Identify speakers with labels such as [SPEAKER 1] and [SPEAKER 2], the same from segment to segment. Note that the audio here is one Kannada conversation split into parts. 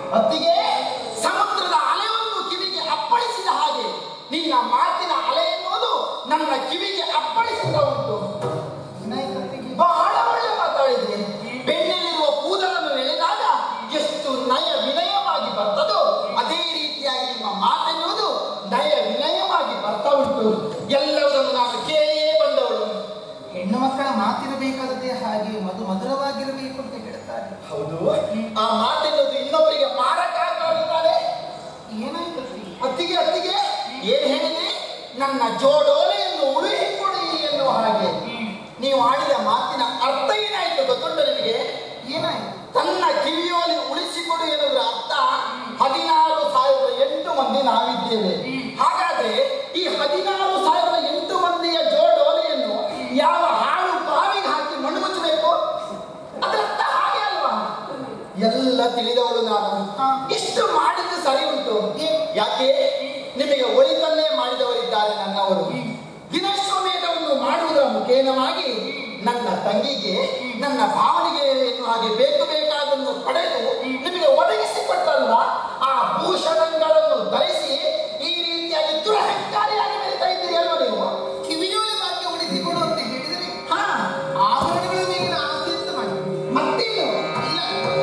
[SPEAKER 1] ಅತ್ತಿಗೆ ಸಮುದ್ರದ ಅಲೆಯೊಂದು ಕಿವಿಗೆ ಅಪ್ಪಳಿಸಿದ ಹಾಗೆ ನಿನ್ನ ಮಾತಿನ ಅಲೆ ಎನ್ನುವುದು ನನ್ನ ಕಿವಿಗೆ ಅಪ್ಪಳಿಸುತ್ತಾ ಉಂಟು ಬಹಳ ಒಳ್ಳೆ ಮಾತಾಡಿದೆ ಬೆನ್ನೆಲ್ಲಿರುವ ಕೂದಲನ್ನು ಎಳೆದಾಗ ಎಷ್ಟು ನಯ ವಿನಯವಾಗಿ ಬರ್ತದೋ ಅದೇ ರೀತಿಯಾಗಿ ನಿಮ್ಮ ಮಾತೆನ್ನುವುದು ನಯ ವಿನಯವಾಗಿ ಬರ್ತಾ ಉಂಟು ಎಲ್ಲವನ್ನೂ ನಾನು ಕೇಳಿಯೇ ಬಂದವಳು
[SPEAKER 2] ಹೆಣ್ಣು ಮಕ್ಕಳ ಮಾತಿರಬೇಕಾದದ್ದೇ ಹಾಗೆ ಮಧು ಮಧುರವಾಗಿರಬೇಕು ಅಂತ ಹೇಳ್ತಾರೆ
[SPEAKER 1] ಹೌದು ಆ ಮಾತೆನ್ನುವುದು ಇನ್ನೊಬ್ಬರಿಗೆ ಮಾರಕ್ಕಾಗುತ್ತಾನೆ
[SPEAKER 2] ಏನಾಯ್ತು
[SPEAKER 1] ಅತ್ತಿಗೆ ಅತ್ತಿಗೆ ಏನ್ ಹೇಳಿದೆ ನನ್ನ ಜೋಡೋಲೆಯನ್ನು ಉಳಿಸಿಕೊಡಿ ಎನ್ನುವ ಹಾಗೆ ನೀವು ಆಡಿದ ಮಾತಿನ ಅರ್ಥ ಏನಾಯ್ತು ಗೊತ್ತುಂಟು ನಿಮಗೆ
[SPEAKER 2] ಏನಾಯ್ತು
[SPEAKER 1] ತನ್ನ ಕಿವಿಯೋಲಿ ಉಳಿಸಿಕೊಡು ಎನ್ನುವುದರ ಅರ್ಥ ಹದಿನಾರು ಸಾವಿರದ ಎಂಟು ಮಂದಿ ನಾವಿದ್ದೇವೆ ಹಾಗಾದ್ರೆ ಈ ಹದಿನಾರು ಸಾವಿರದ ಎಂಟು ಮಂದಿಯ ಜೋಡೋಲೆಯನ್ನು ಯಾವ ಹಾಳು ಬಾವಿಗೆ ಹಾಕಿ ಮಣ್ಣು ಮುಚ್ಚಬೇಕು ಅದರ ಅರ್ಥ ಹಾಗೆ ಅಲ್ವಾ ಎಲ್ಲ ತಿಳಿದವಳು ನಾನು ಇಷ್ಟು ಮಾಡಿದ್ದು ಸರಿ ಉಂಟು ಯಾಕೆ ನಿಮಗೆ ಒಳಿತನ್ನೇ ಮಾಡಿದವರಿದ್ದಾರೆ ನನ್ನವರು ದಿನಶ್ವಮೇಧವನ್ನು ಮಾಡುವುದರ ಮುಖೇನವಾಗಿ ನನ್ನ ತಂಗಿಗೆ ನನ್ನ ಭಾವನೆಗೆ ಎನ್ನುವ ಹಾಗೆ ಬೇಕು ಬೇಕಾದನ್ನು ಪಡೆದು ನಿಮಗೆ ಒದಗಿಸಿಕೊಟ್ಟಲ್ಲ ಆ ಭೂಷಣಗಳನ್ನು ಧರಿಸಿ ಈ ರೀತಿಯಾಗಿ ದುರಹಂಕಾರಿಯಾಗಿ ಬೆಳೀತಾ ಇದ್ದೀರಿ ಅಲ್ವಾ ನೀವು
[SPEAKER 2] ಕಿವಿಯೋಲೆ ಭಾಗ್ಯ ಉಳಿಸಿಕೊಡು ಅಂತ ಹೇಳಿದರೆ
[SPEAKER 1] ಹಾ
[SPEAKER 2] ಆಭರಣಗಳ ಮೇಲಿನ ಆಸೆ ಅಂತ ಮಾಡಿ
[SPEAKER 1] ಮತ್ತೇನು
[SPEAKER 2] ಇಲ್ಲ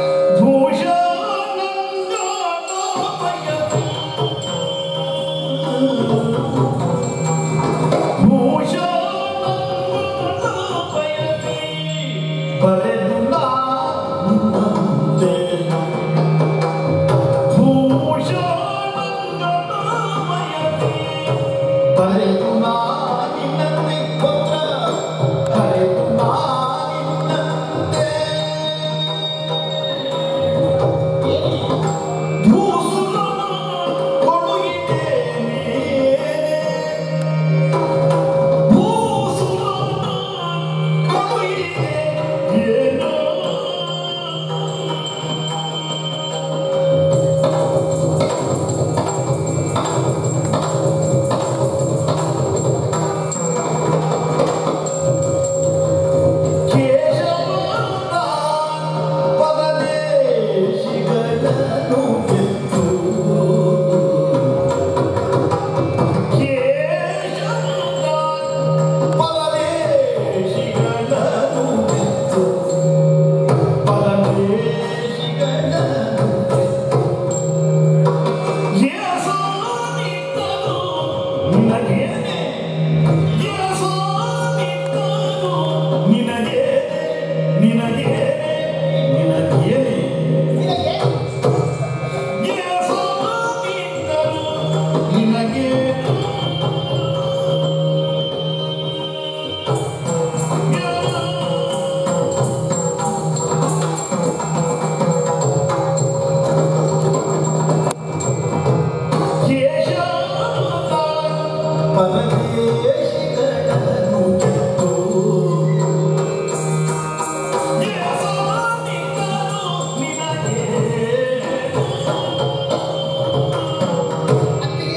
[SPEAKER 2] ಅತ್ತಿಗೆ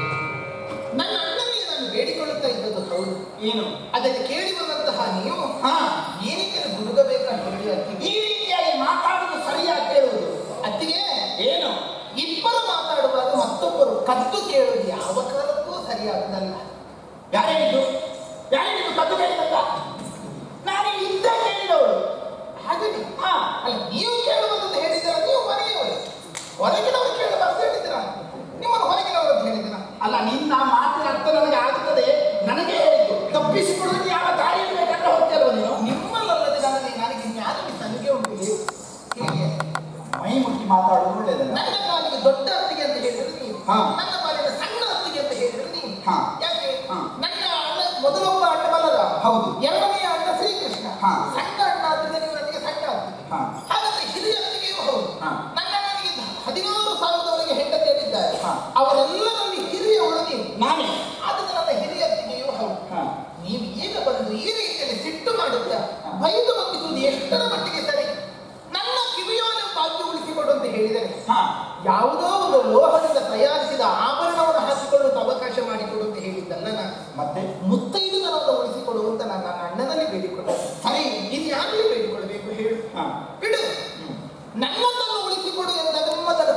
[SPEAKER 2] ನನ್ನ ಅಣ್ಣನಿಗೆ ನಾನು ಬೇಡಿಕೊಳ್ಳುತ್ತಾ ಇದ್ದದ್ದು ಹೌದು
[SPEAKER 1] ಏನು
[SPEAKER 2] ಅದಕ್ಕೆ ಕೇಳಿ ಬಂದಂತಹ ನೀವು
[SPEAKER 1] ಹಾ
[SPEAKER 2] ಏನಕ್ಕೆ ಗುಡುಗಬೇಕಂತ ಹೇಳಿ ಅತ್ತಿಗೆ
[SPEAKER 1] ಈ ರೀತಿಯಾಗಿ ಮಾತಾಡುವುದು ಸರಿಯಾಗಿ ಕೇಳುವುದು
[SPEAKER 2] ಅತ್ತಿಗೆ
[SPEAKER 1] ಏನು
[SPEAKER 2] ಇಬ್ಬರು ಮಾತಾಡುವಾಗ ಮತ್ತೊಬ್ಬರು ಕದ್ದು ಕೇಳುವುದು ಯಾವ ಕಾಲಕ್ಕೂ ಸರಿಯಾಗುವುದಲ್ಲ
[SPEAKER 1] ಯಾರೇನಿದ್ದು ಯಾರೇನಿದ್ದು ಕದ್ದು ಕೇಳಿದಂತ ನಾನು ಇದ್ದ ಕೇಳಿದವಳು
[SPEAKER 2] ಹಾಗೇನೆ
[SPEAKER 1] ಹಾ
[SPEAKER 2] ಅಲ್ಲ ನೀವು ಕೇಳುವಂತ ಹೇಳಿದ್ದೀರ ನೀವು ಮನೆಯವರು ಹೊರಗಿನವರು ಕೇಳಬಾರ್ದು ಹೇಳಿದ್ದೀರ ನಿಮ್ಮನ್ನು ಹೊರಗಿನವರು ಅಂತ ಹೇಳಿದ್ದೀರ
[SPEAKER 1] ಅಲ್ಲ ನಿನ್ನ ಮಾತಿನ ಅರ್ಥ ನನಗೆ ಆಗುತ್ತದೆ ನನಗೆ ಹೇಳಿದ್ದು ತಪ್ಪಿಸಿಕೊಳ್ಳೋದು ಯಾವ ದಾರಿಯಲ್ಲಿ ಬೇಕಾದ್ರೆ ಹೋಗ್ತಿಲ್ವ ನೀನು
[SPEAKER 2] ನಿಮ್ಮಲ್ಲದೆ ನನಗೆ ನನಗೆ ಜ್ಞಾನ ನನಗೆ ಉಂಟು ಹೇಗೆ
[SPEAKER 1] ಮೈ ಮುಟ್ಟಿ ಮಾತಾಡೋದು ಒಳ್ಳೇದಲ್ಲ
[SPEAKER 2] ನನ್ನ ಪಾಲಿಗೆ ದೊಡ್ಡ ಅತ್ತಿಗೆ ಅಂತ ಹೇಳಿದ್ರೆ ನೀವು
[SPEAKER 1] ಹಾ.
[SPEAKER 2] ನನ್ನ ಪಾಲಿಗೆ ಸಣ್ಣ ಅತ್ತಿಗೆ ಅಂತ ಹೇಳಿದ್ರೆ ನೀವು
[SPEAKER 1] ಹಾ.
[SPEAKER 2] ಯಾಕೆ
[SPEAKER 1] ಹಾ.
[SPEAKER 2] ನನ್ನ ಅಣ್ಣ ಮೊದಲೊಬ್ಬ ಅಣ್ಣ ಬಲ್ಲದ
[SPEAKER 1] ಹೌದು.
[SPEAKER 2] ಎರಡನೆಯ ಅಣ್ಣ ಶ್ರೀಕೃಷ್ಣ
[SPEAKER 1] ಹಾ.
[SPEAKER 2] ಸಣ್ಣ ಅಣ್ಣ ಆದ್ರಿಂದ ನೀವು ನನಗೆ ಸಣ್ಣ ಅತ್ತಿಗೆ
[SPEAKER 1] ಹಾ.
[SPEAKER 2] ಹಾಗಾದ್ರೆ ಹಿರಿಯ ಅತ್ತಿಗೆಯೂ ಹೌದು
[SPEAKER 1] ಹಾ.
[SPEAKER 2] ನನ್ನ ಅಣ್ಣನಿಗೆ ಹದಿನಾರು ಸಾವಿರದವರೆಗೆ ಹೆಂಡತಿಯರಿದ್ದಾರೆ
[SPEAKER 1] ಹಾ.
[SPEAKER 2] ಅವರೆಲ್ಲರಲ್ಲಿ ಹಿರಿಯವಳು ನೀವು
[SPEAKER 1] ನಾನೇ
[SPEAKER 2] ಆದ್ರೆ ನನ್ನ ಹಿರಿಯ ಅತ್ತಿಗೆಯೂ ಹೌದು
[SPEAKER 1] ಹಾ.
[SPEAKER 2] ನೀವು ಈಗ ಬಂದು ಈ ರೀತಿಯಲ್ಲಿ ಸಿಟ್ಟು ಮಾಡುತ್ತಾ
[SPEAKER 1] ಹಾ.
[SPEAKER 2] ಬೈದು ಬಂದಿಸುವುದು ಎಷ್ಟರ ಮಟ್ಟಿಗೆ ಸರಿ ನನ್ನ ಕಿವಿಯೋಲೆ ಭಾಗ್ಯ ಉಳಿಸಿಕೊಡು ಅಂತ ಹೇಳಿದರೆ
[SPEAKER 1] ಹಾ
[SPEAKER 2] ಯಾವುದೋ ಒಂದು ಲೋಹದಿಂದ ತಯಾರಿಸಿದ ಆಭರಣವನ್ನು ಹಾಕಿಕೊಳ್ಳುವಂತ ಅವಕಾಶ ಮಾಡಿಕೊಡು ಅಂತ ಹೇಳಿದ್ದಲ್ಲ ನಾನು
[SPEAKER 1] ಮತ್ತೆ
[SPEAKER 2] ಮುತ್ತೈದುಗಳನ್ನು ಉಳಿಸಿಕೊಡುವಂತ ನಾನು ನನ್ನ ಅಣ್ಣನಲ್ಲಿ ಬೇಡಿಕೊಂಡೆ ಸರಿ ಇನ್ಯಾರಲ್ಲಿ ಬೇಡಿಕೊಳ್ಬೇಕು ಹೇಳು
[SPEAKER 1] ಹಾ.
[SPEAKER 2] ಬಿಡು ನನ್ನನ್ನು ಉಳಿಸಿಕೊಡು ಎಂದಾಗ ನಿಮ್ಮದರ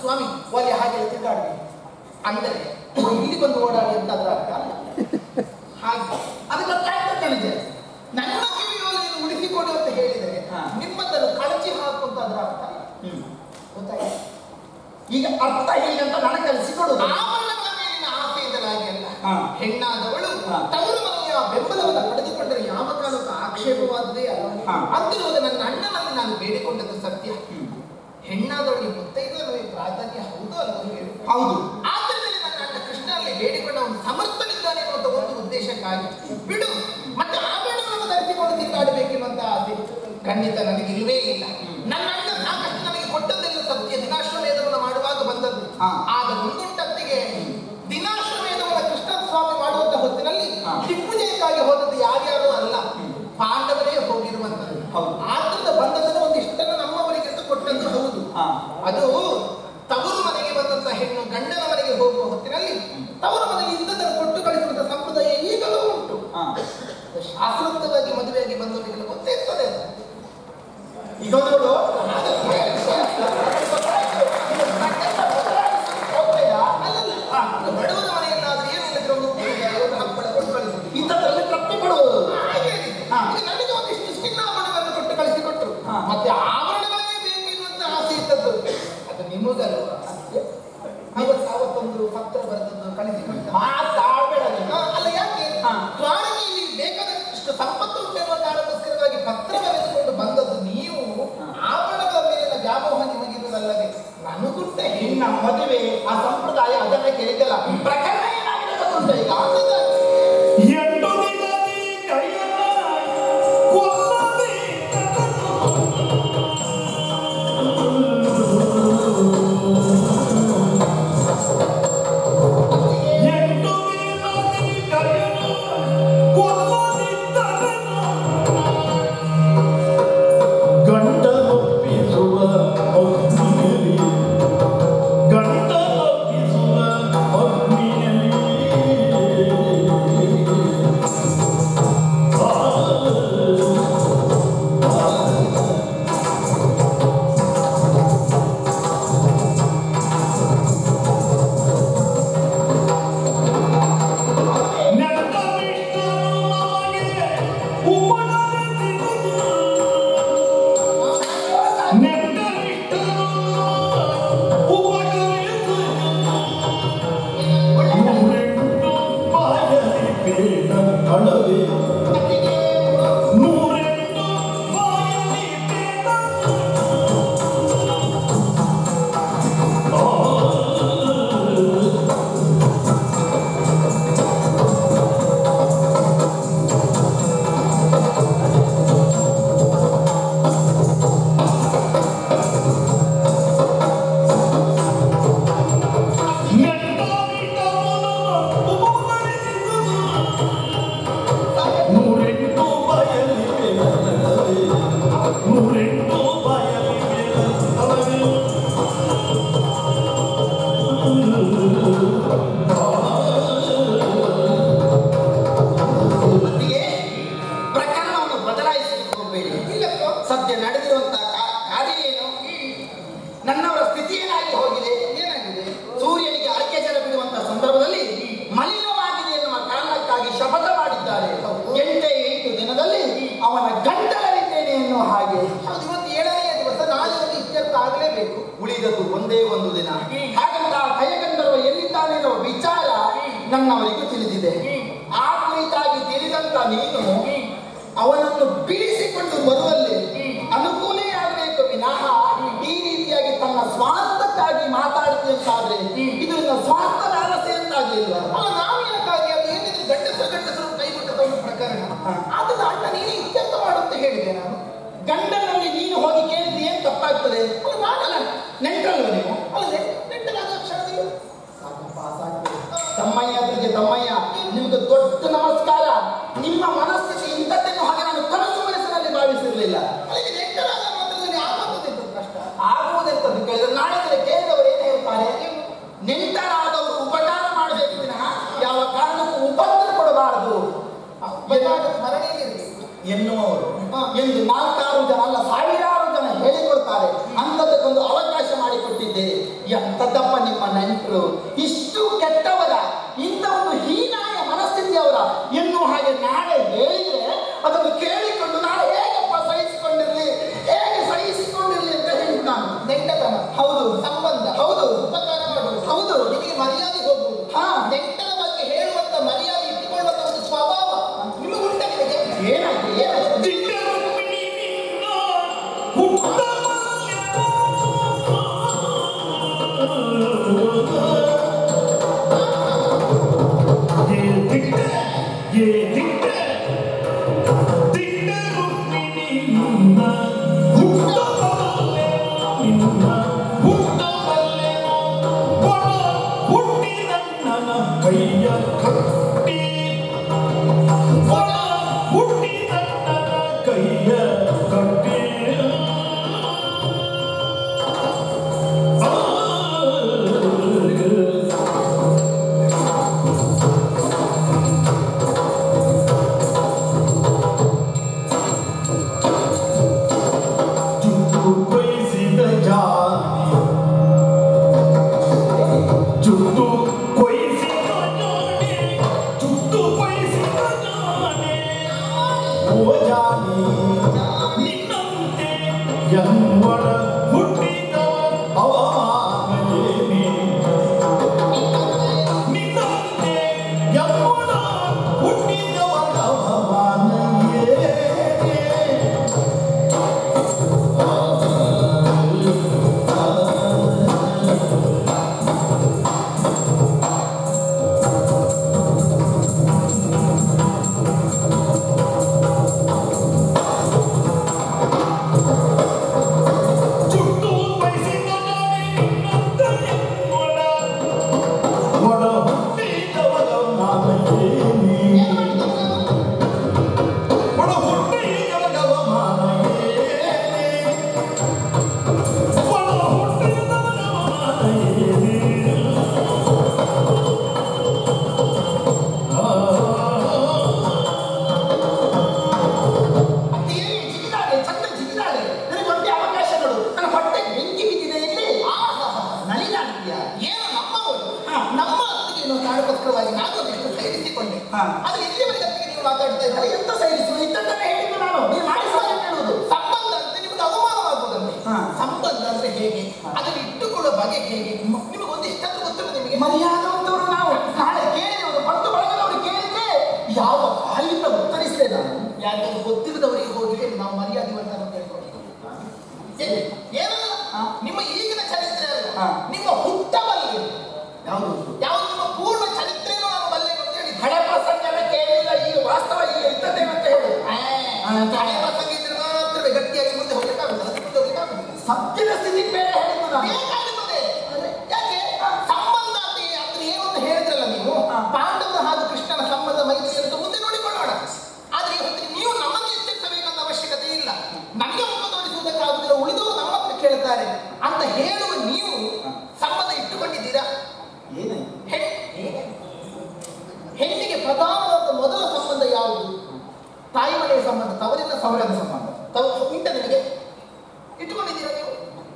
[SPEAKER 2] ಸ್ವಾಮಿ ಒಲೆ ಹಾಗೆ ತಿರುಗಾಡ್ಬೇಕು ಅಂದರೆ ಇಲ್ಲಿ ಬಂದು ಓಡಾಡಿ ಅಂತ ಅದರ ಅರ್ಥ ಅಲ್ಲ ಹಾಗೆ
[SPEAKER 1] ಅದು ಗೊತ್ತಾಗ್ತದೆ ನನಗೆ
[SPEAKER 2] ನನ್ನ ಕಿವಿಯೋಲೆಯನ್ನು ಉಳಿಸಿಕೊಡು ಅಂತ ಹೇಳಿದರೆ
[SPEAKER 1] ಹಾ.
[SPEAKER 2] ನಿಮ್ಮದನ್ನು ಕಳಚಿ ಹಾಕು ಅಂತ ಅದರ ಅರ್ಥ ಅಲ್ಲ ಗೊತ್ತಾಯ್ತು
[SPEAKER 1] ಈಗ ಅರ್ಥ ಹೇಗಂತ ನನಗೆ ಕಲಿಸಿಕೊಡುದು
[SPEAKER 2] ಆಭರಣಗಳ ಮೇಲಿನ ಆಸೆಯಿಂದಲಾಗಿ ಅಲ್ಲ
[SPEAKER 1] ಹಾ.
[SPEAKER 2] ಹೆಣ್ಣಾದವಳು
[SPEAKER 1] ಹಾ.
[SPEAKER 2] ತವರು ಮನೆಯ ಬೆಂಬಲವನ್ನು ಪಡೆದುಕೊಂಡರೆ ಯಾವ ಕಾಲಕ್ಕೂ ಆಕ್ಷೇಪವಾದದೇ ಅಲ್ಲ
[SPEAKER 1] ಹಾ.
[SPEAKER 2] ಅಂತಿರುವುದು ನನ್ನ ಅಣ್ಣನಲ್ಲಿ ನಾನು ಬೇಡಿಕೊಂಡದ್ದು ಸತ್ಯ ಹೆಣ್ಣಾದವಳಿಗೆ ಮುತ್ತೈದವೇ ಪ್ರಾಧಾನ್ಯ ಹೌದು ಅಲ್ವೋ ಹೇಳು
[SPEAKER 1] ಹೌದು
[SPEAKER 2] ಆದ್ದರಿಂದ ನನ್ನ ಅಣ್ಣ ಕೃಷ್ಣನಲ್ಲಿ ಬೇಡಿಕೊಂಡ ಅವನು ಸಮರ್ಥನಿದ್ದಾನೆ ಎನ್ನುವಂತ ಒಂದು ಉದ್ದೇಶಕ್ಕಾಗಿ ಬಿಡು ಮತ್ತೆ ಆಭರಣಗಳನ್ನು ಧರಿಸಿಕೊಂಡು ತಿರುಗಾಡಬೇಕೆನ್ನುವಂತ ಆಸೆ ಖಂಡಿತ ನನಗೆ ಇಲ್ಲವೇ ಇಲ್ಲ ನನ್ನ ಅಣ್ಣ ಸಾಕಷ್ಟು ನನಗೆ ಕೊಟ್ಟದ್ದೆಲ್ಲ ಸತ್ಯ ದಿನಾಶ್ವಮೇಧವನ್ನು ಮಾಡುವಾಗ ಬಂದದ್ದು
[SPEAKER 1] ಹಾ.
[SPEAKER 2] ಆಗ ಮುಂದುಂಟತ್ತಿಗೆ ದಿನಾಶ್ವಮೇಧವನ್ನು ಕೃಷ್ಣ ಸ್ವಾಮಿ ಮಾಡುವಂತ ಹೊತ್ತಿನಲ್ಲಿ
[SPEAKER 1] ಹಾ.
[SPEAKER 2] ದಿಗ್ವಿಜಯಕ್ಕಾಗಿ ಹೋದದ್ದು ಯಾರ್ಯಾರು ಅಲ್ಲ ಪಾಂಡವರೇ ಹೋಗಿರುವಂತದ್ದು
[SPEAKER 1] ಹೌದು.
[SPEAKER 2] ಆದ್ರಿಂದ ಬಂದದನ್ನು ಒಂದಿಷ್ಟನ್ನು ನಮ್ಮವರಿಗೆ ಅಂತ ಕೊಟ್ಟದ್ದು ಹೌದು
[SPEAKER 1] ಹಾ.
[SPEAKER 2] ಅದು ತವರು ಮನೆಗೆ ಬಂದಂತ ಹೆಣ್ಣು ಗಂಡನ ಮನೆಗೆ ಹೋಗುವ ಹೊತ್ತಿನಲ್ಲಿ ತವರು ಮನೆಗೆ ಇದ್ದದನ್ನು ಕೊಟ್ಟು ಕಳಿಸುವಂತ ಸಂಪ್ರದಾಯ ಈಗಲೂ ಉಂಟು
[SPEAKER 1] ಹಾ.
[SPEAKER 2] ಶಾಸ್ತ್ರೋಕ್ತವಾಗಿ ಮದುವೆಯಾಗಿ ಬಂದವರಿಗೆಲ್ಲ ಗೊತ್ತೇ ಇರ್ತದೆ ಅದು.
[SPEAKER 1] ಈಗ ನೋಡು
[SPEAKER 2] ಅಲ್ಲಲ್ಲ ಅದು ಬಡವರ ಮನೆಯಲ್ಲಾದ್ರೆ ಏನು ಇಲ್ಲದ್ರೆ ಒಂದು ಉಪ್ಪಿನಕಾಯಿ, ಒಂದು ಹಪ್ಪಳ ಕೊಟ್ಟು ಕಳಿಸುದು
[SPEAKER 1] ಇಂಥದ್ರಲ್ಲಿ ತೃಪ್ತಿ ಪಡುವುದು
[SPEAKER 2] ಹಾಗೆ ಹೇಳಿದ್ದು.
[SPEAKER 1] ಹಾ.
[SPEAKER 2] ಈಗ ನನಗೆ ಒಂದಿಷ್ಟು ಚಿನ್ನಾಭರಣಗಳನ್ನು ಕೊಟ್ಟು ಕಳಿಸಿಕೊಟ್ರು
[SPEAKER 1] ಹಾ.
[SPEAKER 2] ಮತ್ತೆ ಆಭರಣಗಳೇ ಬೇಕು ಎನ್ನುವಂತ ಆಸೆ ಇದ್ದದ್ದು ಅದು ನಿಮಗಲ್ವ ಅವತ್ತು ಅವತ್ತೊಂದು ಪತ್ರ ಬರೆದದ್ದು ಕಳಿಸಿಕೊಟ್ಟ
[SPEAKER 1] ಮಾತಾಡ್ಬೇಡ ನೀನು.
[SPEAKER 2] ಹಾ, ಅಲ್ಲ ಯಾಕೆ
[SPEAKER 1] ಹಾ.
[SPEAKER 2] ದ್ವಾರಕೆಯಲ್ಲಿ ಬೇಕಾದಷ್ಟು ಸಂಪತ್ತು ಉಂಟೆನ್ನುವ ಕಾರಣಕ್ಕೋಸ್ಕರವಾಗಿ ಪತ್ರ ಬರೆದುಕೊಂಡು ಬಂದದ್ದು ನೀವು ಆಭರಣಗಳ ಮೇಲಿನ ವ್ಯಾಮೋಹ ನಿಮಗಿರುವುದಲ್ಲದೆ ನನಗುಂಟ
[SPEAKER 1] ನಿನ್ನ ಮದುವೆ ಆ ಸಂಪ್ರದಾಯ ಅದನ್ನ ಕೇಳಿದ್ದಲ್ಲ ಪ್ರಕರಣ ಏನಾಗಿದೆ ಗೊತ್ತುಂಟ ಈಗ
[SPEAKER 3] ಎಂಟು ದಿನದಿ ಕೈಯನ್ನ ಕೊಲ್ಲದೆ ಎಂಟು ದಿನದಿ ಕೈಯನ್ನ ಕೊಲ್ಲದಿದ್ದರನ್ನು ಗಂಡನೊಪ್ಪಿಸುವ ಅಗ್ನಿಯಲ್ಲಿ ಗಂಡನೊಪ್ಪಿಸುವ ಅಗ್ನಿಯಲ್ಲಿ ನೂರೆಂಟು ಬಾಯಲಿ ಬೇಡ ನೂರೆಂಟು ಬಾಯಲಿ ಬೇಡವೇ ನೂರೆಂಟು ಬಾಯಲಿ ಬೇಡವೇ
[SPEAKER 1] ಮತ್ತಿಗೆ ಪ್ರಕರಣವನ್ನು ಬದಲಾಯಿಸಲಿಕ್ಕೆ ಹೋಗಬೇಡಿ
[SPEAKER 2] ಇಲ್ಲಕ್ಕೋ
[SPEAKER 1] ಸದ್ಯ ನಡೆದಿರುವಂತಹ ಕಾ- ಕಾರ್ಯ ಏನು ನನ್ನವರ ಸ್ಥಿತಿ ಏನಾಗಿ ಹೋಗಿದೆ
[SPEAKER 2] ಏನಾಗಿದೆ
[SPEAKER 1] ಸೂರ್ಯನಿಗೆ ಅರಕೆ ಜಲ ಬಿಡುವಂತಹ ಸಂದರ್ಭದಲ್ಲಿ ಮಲಿನವಾಗಿದೆ ಎನ್ನುವ ಕಾರಣಕ್ಕಾಗಿ ಶಪಥ ಮಾಡಿದ್ದಾರೆ ಎಂಟೇ ಎಂಟು ದಿನದಲ್ಲಿ ಅವನ ಗಂಟಲರಿದ್ದೇನೆ ಎನ್ನುವ ಹಾಗೆ
[SPEAKER 2] ಹೌದು ಇವತ್ತು ಏಳನೆಯ ದಿವಸ ನಾಳೆ ಒಂದು ಇತ್ಯರ್ಥ ಆಗಲೇಬೇಕು
[SPEAKER 1] ಉಳಿದದ್ದು ಒಂದೇ ಒಂದು ದಿನ ಹಾಗಂತ ಆ ಕೈಗಂಧರ್ವ ಎಲ್ಲಿದ್ದಾನೆ ಎನ್ನುವ ವಿಚಾರ ನನ್ನವರಿಗೂ ತಿಳಿದಿದೆ ಆ ಕುರಿತಾಗಿ ತಿಳಿದಂತ ನೀನು ಅವನನ್ನು ಬಿಡಿಸಿಕೊಂಡು ಬರುವಲ್ಲಿ ಅನುಕೂಲೇ ಆಗಬೇಕು ವಿನಃ ಈ ರೀತಿಯಾಗಿ ತನ್ನ ಸ್ವಾರ್ಥಕ್ಕಾಗಿ ಮಾತಾಡ್ತಿ ಅಂತಾದ್ರೆ ಇದು ನಿನ್ನ ಸ್ವಾರ್ಥದ ಆಲಸೆ ಅಂತಾಗ್ಲಿಲ್ವಾ
[SPEAKER 2] ಅಲ್ಲ ನಾವೇನಕ್ಕಾಗಿ ಅದು ಏನಿದ್ರೆ ಗಂಡಸರು ಗಂಡಸರು ಕೈಬಿಟ್ಟದ ಒಂದು ಪ್ರಕರಣ ಅದನ್ನ ಅಣ್ಣ ನೀನೇ ಇತ್ಯರ್ಥ ಮಾಡು ಅಂತ ಹೇಳಿದೆ ನಾನು
[SPEAKER 1] ಗಂಡನಲ್ಲಿ ನೀನು ಹೋಗಿ ಕೇಳಿದ್ರೆ ಏನ್ ತಪ್ಪಾಗ್ತದೆ
[SPEAKER 2] ಅಲ್ಲ ನಾನಲ್ಲ
[SPEAKER 1] ನೆಂಟಲ್ವ ನೀವು
[SPEAKER 2] ಅಲ್ಲ ನೆಟ್ಟಲಾದ ಕ್ಷಣದಲ್ಲಿ
[SPEAKER 1] ಸಾಕಪ್ಪ ಸಾಕು ತಮ್ಮಯ್ಯ ಅದ್ರಿಗೆ ತಮ್ಮಯ್ಯ ನಿಮ್ಗೆ ದೊಡ್ಡ ನಮಸ್ಕಾರ ನಿಮ್ಮ ಮನಸ್ಥಿತಿ ಇಂಥದ್ದನ್ನು ಹಾಗೆ ನಾನು ಕನಸು ಮನಸ್ಸಿನಲ್ಲಿ ಭಾವಿಸಿರ್ಲಿಲ್ಲ
[SPEAKER 2] ಅಲ್ಲಿಗೆ ನೆಟ್ಟಲಾದ ಮಾತ್ರದಲ್ಲಿ ಆಗುತ್ತದೆ ಕಷ್ಟ
[SPEAKER 1] ಆಗುವುದೆಂತದ್ದು ಕೇಳಿದ್ರೆ ನಾಳೆ ದಿನ ಕೇಳಿದವರು ಏನು ಹೇಳ್ತಾರೆ ನೆಂಟರಾದವರು ಉಪಕಾರ ಮಾಡಬೇಕು ವಿನಃ ಯಾವ ಕಾರಣಕ್ಕೂ ಉಪದ್ರ ಕೊಡಬಾರದು
[SPEAKER 2] ಬೇಕಾದ ಸ್ಮರಣೆಯಲ್ಲಿ ಇರಬೇಕು
[SPEAKER 1] ಎನ್ನುವವರು ಎಂದು ನಾಲ್ಕಾರು ಜನ ಅಲ್ಲ ಸಾವಿರಾರು ಜನ ಹೇಳಿಕೊಳ್ತಾರೆ ಅಂಥದ್ದಕ್ಕೊಂದು ಅವಕಾಶ ಮಾಡಿಕೊಟ್ಟಿದ್ದೆ ಯ- ಎಂತದಪ್ಪ ನಿಮ್ಮ ನೆಂಟರು ಇಷ್ಟು ಕೆಟ್ಟವರ ಇಂಥ ಒಂದು ಹೀನಾಯ ಮನಸ್ಥಿತಿಯವರ ಎನ್ನುವ ಹಾಗೆ ನಾಳೆ ಹೇಳಿದ್ರೆ ಅದನ್ನು ಕೇಳಿಕೊಂಡು ನಾಳೆ ಹೇಗಪ್ಪ ಸಹಿಸಿಕೊಂಡಿರ್ಲಿ ಹೇಗೆ ಸಹಿಸಿಕೊಂಡಿರ್ಲಿ ಅಂತ ಹೇಳಿದ್ ನಾನು
[SPEAKER 2] ನೆಂಟತನ
[SPEAKER 1] ಹೌದು
[SPEAKER 2] ಸಂಬಂಧ
[SPEAKER 1] ಹೌದು
[SPEAKER 2] ಉಪಕಾರ ಮಾಡುವುದು
[SPEAKER 1] ಹೌದು
[SPEAKER 2] ನಿಮಗೆ ಮರ್ಯಾದೆ ಹೋಗುವುದು
[SPEAKER 1] ಹಾ.
[SPEAKER 2] ನೆಂಟರ ಬಗ್ಗೆ ಹೇಳುವಂತ ಮರ್ಯಾದೆ ಇಟ್ಟುಕೊಳ್ಳುವಂತ ಒಂದು ಸ್ವಭಾವ ನಿಮಗುಂಟ ನಿಮಗೆ
[SPEAKER 1] ಏನಾಯ್ತು ಏನಾಯ್ತು
[SPEAKER 3] ದಿಟ್ಟರುಕ್ಮಿಣಿ ನಿನ್ನ ಹುಟ್ಟ ಬಾಲ್ಯ. ಏ ದಿಟ್ಟ, ಏ ದಿಟ್ಟ, ದಿಟ್ಟರುಕ್ಮಿಣಿ ನಿನ್ನ ಹುಟ್ಟ ಬಾಲ್ಯ, ನಿನ್ನ ಹುಟ್ಟ ಬಾಲ್ಯ. ಒಳ ಹುಟ್ಟಿದಣ್ಣನ ಕೈಯ ಕಟ್ಟಿ ಒಳ ಹುಟ್ಟಿದಣ್ಣನ ಕೈಯ ಕಟ್ಟಿ ಜುಟ್ಟು ಕೊಯ್ಸಿದ ಜಾತಿ ಜುಟ್ಟು ಕೊಯ್ಸಿದ ಜಾನೆ ಜುಟ್ಟು ಕೊಯ್ಸಿದ ಜಾನೆ ಓ ಜಾನಿ ನಿನ್ನಂತೆ ಎನ್ವಡ ಹುಟ್ಟಿದ ಅವಮಾನವೇನೆ ನಿನ್ನಂತೆ ಎನ್ವಡ ಹುಟ್ಟಿದವರ ಅವಮಾನವೇ ಚುಟ್ಟು ಬಯಸಿದ ನಾನೇ ನಿನ್ನಂತ ಎನ್ನುವಡ. ಒಡ ಹುಟ್ಟಿದವರ ಮಾನವೇನೆ. ಒಡ ಹುಟ್ಟಿದವರ ಮಾನವೇನೆ. ಒಡ ಹುಟ್ಟಿದವರ ಮಾನವೇನೆ. ಆ
[SPEAKER 1] ಅತ್ತಿಗೆ ಜಿಗಿದಾಳೆ ಚಂದ ಜಿಗಿದಾಳೆ ನನಗೆ ಒಂದೇ ಅವಕಾಶ ನೋಡು ನನ್ನ ಹೊಟ್ಟೆ ಬೆಂಕಿ ಬಿದ್ದಿದೆ ಇಲ್ಲಿ ನಲಿದಾಡ್ತೀಯ
[SPEAKER 2] ಏನು ನಮ್ಮವರು
[SPEAKER 1] ಹಾ.
[SPEAKER 2] ನಮ್ಮ ಅತ್ತಿಗೆ ಏನು ಕಾರಣಕ್ಕೋಸ್ಕರವಾಗಿ ನಾನು ಅದೆಷ್ಟು ಸೈರಿಸಿಕೊಂಡೆ
[SPEAKER 1] ಹಾ.
[SPEAKER 2] ಆದ್ರೆ ಇಲ್ಲಿವರೆಗೆ ಅತ್ತಿಗೆ ನೀವು ಮಾತಾಡ್ತಾ
[SPEAKER 1] ಅರೆ,
[SPEAKER 2] ಇದ್ದಾರೆ
[SPEAKER 1] ಎಂತ ಸೈರಿಸು ಇದ್ದದ್ದನ್ನೇ ಹೇಳಿದ್ದು ನಾನು ನೀವು ಮಾಡಿ ಸಾಲ ಹೇಳುವುದು
[SPEAKER 2] ಸಂಬಂಧ ಅಂತ ನಿಮಗೆ ಅವಮಾನವಾಗುವುದಂತೆ
[SPEAKER 1] ಹಾ.
[SPEAKER 2] ಸಂಬಂಧ ಅಂದ್ರೆ ಹೇಗೆ ಅದನ್ನು ಇಟ್ಟುಕೊಳ್ಳುವ ಬಗೆ ಹೇಗೆ ನಿಮಗೆ ಒಂದಿಷ್ಟಾದ್ರೂ ಗೊತ್ತಿಲ್ಲ ನಿಮಗೆ
[SPEAKER 1] ಮರ್ಯಾದವಂತವರು ನಾವು ನಾಳೆ ಕೇಳಿದವರು ಬಂಧು ಬಳಗದವರು ಕೇಳಿದ್ರೆ ಯಾವ ಬಾಯಿಂದ ಉತ್ತರಿಸಿದೆ ನಾನು
[SPEAKER 2] ಯಾರಿಗಾದ್ರೂ ಗೊತ್ತಿಲ್ಲದವರಿಗೆ ಹೋಗಿ ಹೇಳಿ ನಾವು ಮರ್ಯಾದೆವಂತ ಅಂತ ಹೇಳ್ಕೊಂಡು ಏ- ಏನಲ್ಲ
[SPEAKER 1] ಹಾ.
[SPEAKER 2] ನಿಮ್ಮ ಈಗಿನ ಚರಿತ್ರೆ ಅಲ್ಲ
[SPEAKER 1] ಹಾ.
[SPEAKER 2] ನಿಮ್ಮ ಹುಟ್ಟ ಬಲ್ಲೆ
[SPEAKER 1] ಯಾವುದು
[SPEAKER 2] ಯಾವ ನಿಮ್ಮ ಪೂರ್ಣ ಚರಿತ್ರೆಯನ್ನು ನಾನು ಬಲ್ಲೆ ಅಂತ ಹೇಳಿ
[SPEAKER 1] ಹಳೆ ಪ್ರಸಂಗ ಎಲ್ಲ ಕೇಳಿಲ್ಲ ಈಗ ವಾಸ್ತವ ಈಗ ಇದ್ದದ್ದೇವೆ ಅಂತ ಹೇಳು ಹಾ, ಅಂತ
[SPEAKER 2] ಹಳೆ ಪ್ರಸಂಗ ಇದ್ರೆ ಮಾತ್ರವೇ ಗಟ್ಟಿಯಾಗಿ ಮುಂದೆ ಹೋಗ್ಲಿಕ್ಕಾಗುತ್ತದೆ ಅದಕ್ಕೆ ಮುಂದೆ ಹೋಗ್ಲಿಕ್ಕಾಗುದಿಲ್ಲ
[SPEAKER 1] ಸತ್ಯದ ಸ್ಥಿತಿ ಬೇರೆ ಹೇಳಿದ್ದು ನಾನು
[SPEAKER 2] ಬೇಕಾಗುತ್ತದೆ ಯಾಕೆ ಸಂಬಂಧ ಅಂತ ಏ- ಅಂದ್ರೆ ಏನು ಅಂತ ಹೇಳಿದ್ರಲ್ಲ ನೀವು
[SPEAKER 1] ಹಾ.
[SPEAKER 2] ಪಾಂಡವರ ಹಾಗೂ ಕೃಷ್ಣನ ಸಂಬಂಧ ಮೈತ್ರಿ ಅಂತ ಮುಂದೆ ನೋಡಿಕೊಳ್ಳೋಣ ಆದ್ರೆ ಈ ಹೊತ್ತಿಗೆ ನೀವು ನಮ್ಮನ್ನು ಎಚ್ಚರಿಸಬೇಕಂತ ಅವಶ್ಯಕತೆ ಇಲ್ಲ ನಮಗೆ ಮುಖ ತೋರಿಸುವುದಕ್ಕಾಗುದಿಲ್ಲ ಉಳಿದವರು ನಮ್ಮ ಹತ್ರ ಕೇಳ್ತಾರೆ ಅಂತ ಹೇಳುವ ನೀವು ಸಂಬಂಧ ಇಟ್ಟುಕೊಂಡಿದ್ದೀರಾ
[SPEAKER 1] ಏನಾಯ್ತು
[SPEAKER 2] ಹೆಣ್- ಹೆಣ್ಣಿಗೆ ಪ್ರಧಾನವಾದ ಮೊದಲ ಸಂಬಂಧ ಯಾವುದು ತಾಯಿ ಮನೆಯ ಸಂಬಂಧ ತವರಿನ
[SPEAKER 1] ಸೌರದ
[SPEAKER 2] ಸಂಬಂಧ
[SPEAKER 1] ಸಂಬಂಧ
[SPEAKER 2] ತವ ಉಂಟ ನಿಮಗೆ ಇಟ್ಟುಕೊಂಡಿದ್ದೀರಾ ನೀವು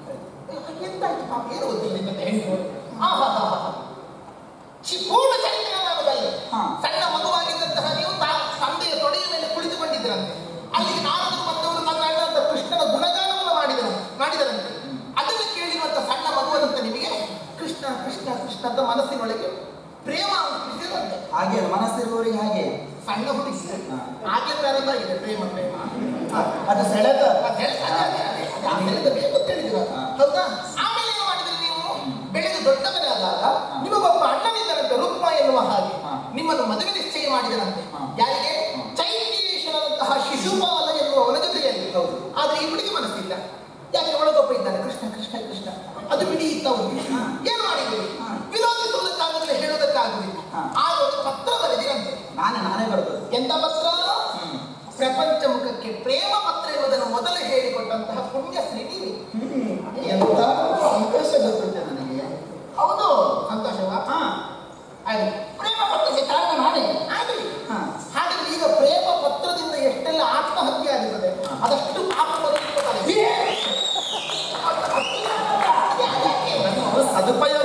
[SPEAKER 2] ಎಂತಾಯ್ತು ಪಾಪ ಏನು ಗೊತ್ತಿಲ್ಲ ನಿಮ್ಮಂತ ಹೆಣ್ಣು ಆಹಾಹಾಹಾ. ಚಿ- ಪೂರ್ಣ ಚರಿತ್ರೆ ನಾನು ಬಲ್ಲೆ
[SPEAKER 1] ಹಾ.
[SPEAKER 2] ಸಣ್ಣ ಮಗುವಾಗಿದ್ದಂತಹ ನೀವು ತಾ- ತಂದೆಯ ತೊಡೆಯ ಮೇಲೆ ಕುಳಿತುಕೊಂಡಿದ್ದೀರಂತೆ ಅಲ್ಲಿಗೆ ನಾರದರು ಬಂದವರು ನನ್ನ ಅಣ್ಣ ಅಂತ ಕೃಷ್ಣನ ಗುಣಗಾನವನ್ನು ಮಾಡಿದರು ಮಾಡಿದರಂತೆ ಅದನ್ನು ಕೇಳಿರುವಂತ ಸಣ್ಣ ಮಗುವದಂತೆ ನಿಮಗೆ ಕೃಷ್ಣ ಕೃಷ್ಣ ಕೃಷ್ಣ ಅಂತ ಮನಸ್ಸಿನೊಳಗೆ ಪ್ರೇಮ ಹುಟ್ಟಿಸಿರುವಂತೆ
[SPEAKER 1] ಹಾಗೆ ಮನಸ್ಸಿರುವವರಿಗೆ ಹಾಗೆ
[SPEAKER 2] ಸಣ್ಣ ಹುಡುಗಿ
[SPEAKER 1] ಹಾ.
[SPEAKER 2] ಹಾಗೆ ಪ್ರಾರಂಭ ಆಗಿದೆ ಪ್ರೇಮ ಪ್ರೇಮ
[SPEAKER 1] ಹಾ, ಅದು ಸೆಳೆತ
[SPEAKER 2] ಅದ್ ಹೇಳ್- ಅದೇ, ಅದೇ, ಅದೇ, ಅದೇ, ಆ ಹೇಳಿದ ಬೇಕು ಅಂತ ಹೇಳಿದ್ರು.
[SPEAKER 1] ಹಾ.
[SPEAKER 2] ಹೌದಾ ಆಮೇಲೆ ಏನು ಮಾಡಿದ್ರಿ ನೀವು ಬೆಳೆದು ದೊಡ್ಡವನಾದಾಗ ನಿಮಗೊಬ್ಬ ಅಣ್ಣನಿದ್ದರಂತೆ ರುಕ್ಮ ಎನ್ನುವ ಹಾಗೆ
[SPEAKER 1] ಹಾ.
[SPEAKER 2] ನಿಮ್ಮನ್ನು ಮದುವೆ ನಿಶ್ಚಯ ಮಾಡಿದರಂತೆ
[SPEAKER 1] ಹಾ.
[SPEAKER 2] ಯಾರಿಗೆ
[SPEAKER 1] ಹಾ.
[SPEAKER 2] ಚೈತ್ಯೇಶ್ವರಂತಹ ಶಿಶುಪಾಲ ಎನ್ನುವವನ ಜೊತೆಯಲ್ಲಿ
[SPEAKER 1] ಹೌದು.
[SPEAKER 2] ಆದ್ರೆ ಈ ಹುಡುಗಿ ಮನಸ್ಸಿಲ್ಲ ಯಾಕೆ ಒಳಗೊಬ್ಬ ಇದ್ದಾನೆ ಕೃಷ್ಣ ಕೃಷ್ಣ ಕೃಷ್ಣ ಅದು ಬಿಡಿ ಇತ್ತವರು
[SPEAKER 1] ಹಾ.
[SPEAKER 2] ಏನು ಮಾಡಿದ್ರು
[SPEAKER 1] ಹಾ.
[SPEAKER 2] ವಿರೋಧಿಸುವುದಕ್ಕಾಗುದಿಲ್ಲ ಹೇಳುವುದಕ್ಕಾಗುದಿಲ್ಲ
[SPEAKER 1] ಹಾ.
[SPEAKER 2] ಆಗ ಒಂದು ಪತ್ರ ಬರೆದಿರಂತೆ
[SPEAKER 1] ನಾನೇ ನಾನೇ ಬರ್ತದೆ
[SPEAKER 2] ಎಂತ ಪತ್ರ ಪ್ರಪಂಚ ಮುಖಕ್ಕೆ ಪ್ರೇಮ ಪತ್ರ ಎನ್ನುವುದನ್ನು ಮೊದಲು ಹೇಳಿಕೊಟ್ಟಂತಹ ಪುಣ್ಯಶ್ರೀ ನೀವೇ
[SPEAKER 1] ಎಂತ ಸಂತೋಷ ಗೊತ್ತುಂಟು ನನಗೆ
[SPEAKER 2] ಹೌದು ಸಂತೋಷವಾ
[SPEAKER 1] ಹಾ
[SPEAKER 2] ಆಯ್ತು
[SPEAKER 1] ಪ್ರೇಮ ಪತ್ರಕ್ಕೆ ಕಾರಣ ನಾನೇ
[SPEAKER 2] ಆಗಲಿ
[SPEAKER 1] ಹಾ.
[SPEAKER 2] ಹಾಗಾದ್ರೆ ಈಗ ಪ್ರೇಮ ಪತ್ರದಿಂದ ಎಷ್ಟೆಲ್ಲ ಆತ್ಮಹತ್ಯೆ ಆಗುತ್ತದೆ ಅದಷ್ಟು ಪಾಪ ಬರುತ್ತದೆ
[SPEAKER 1] ನಾನು ಸದುಪಯೋಗ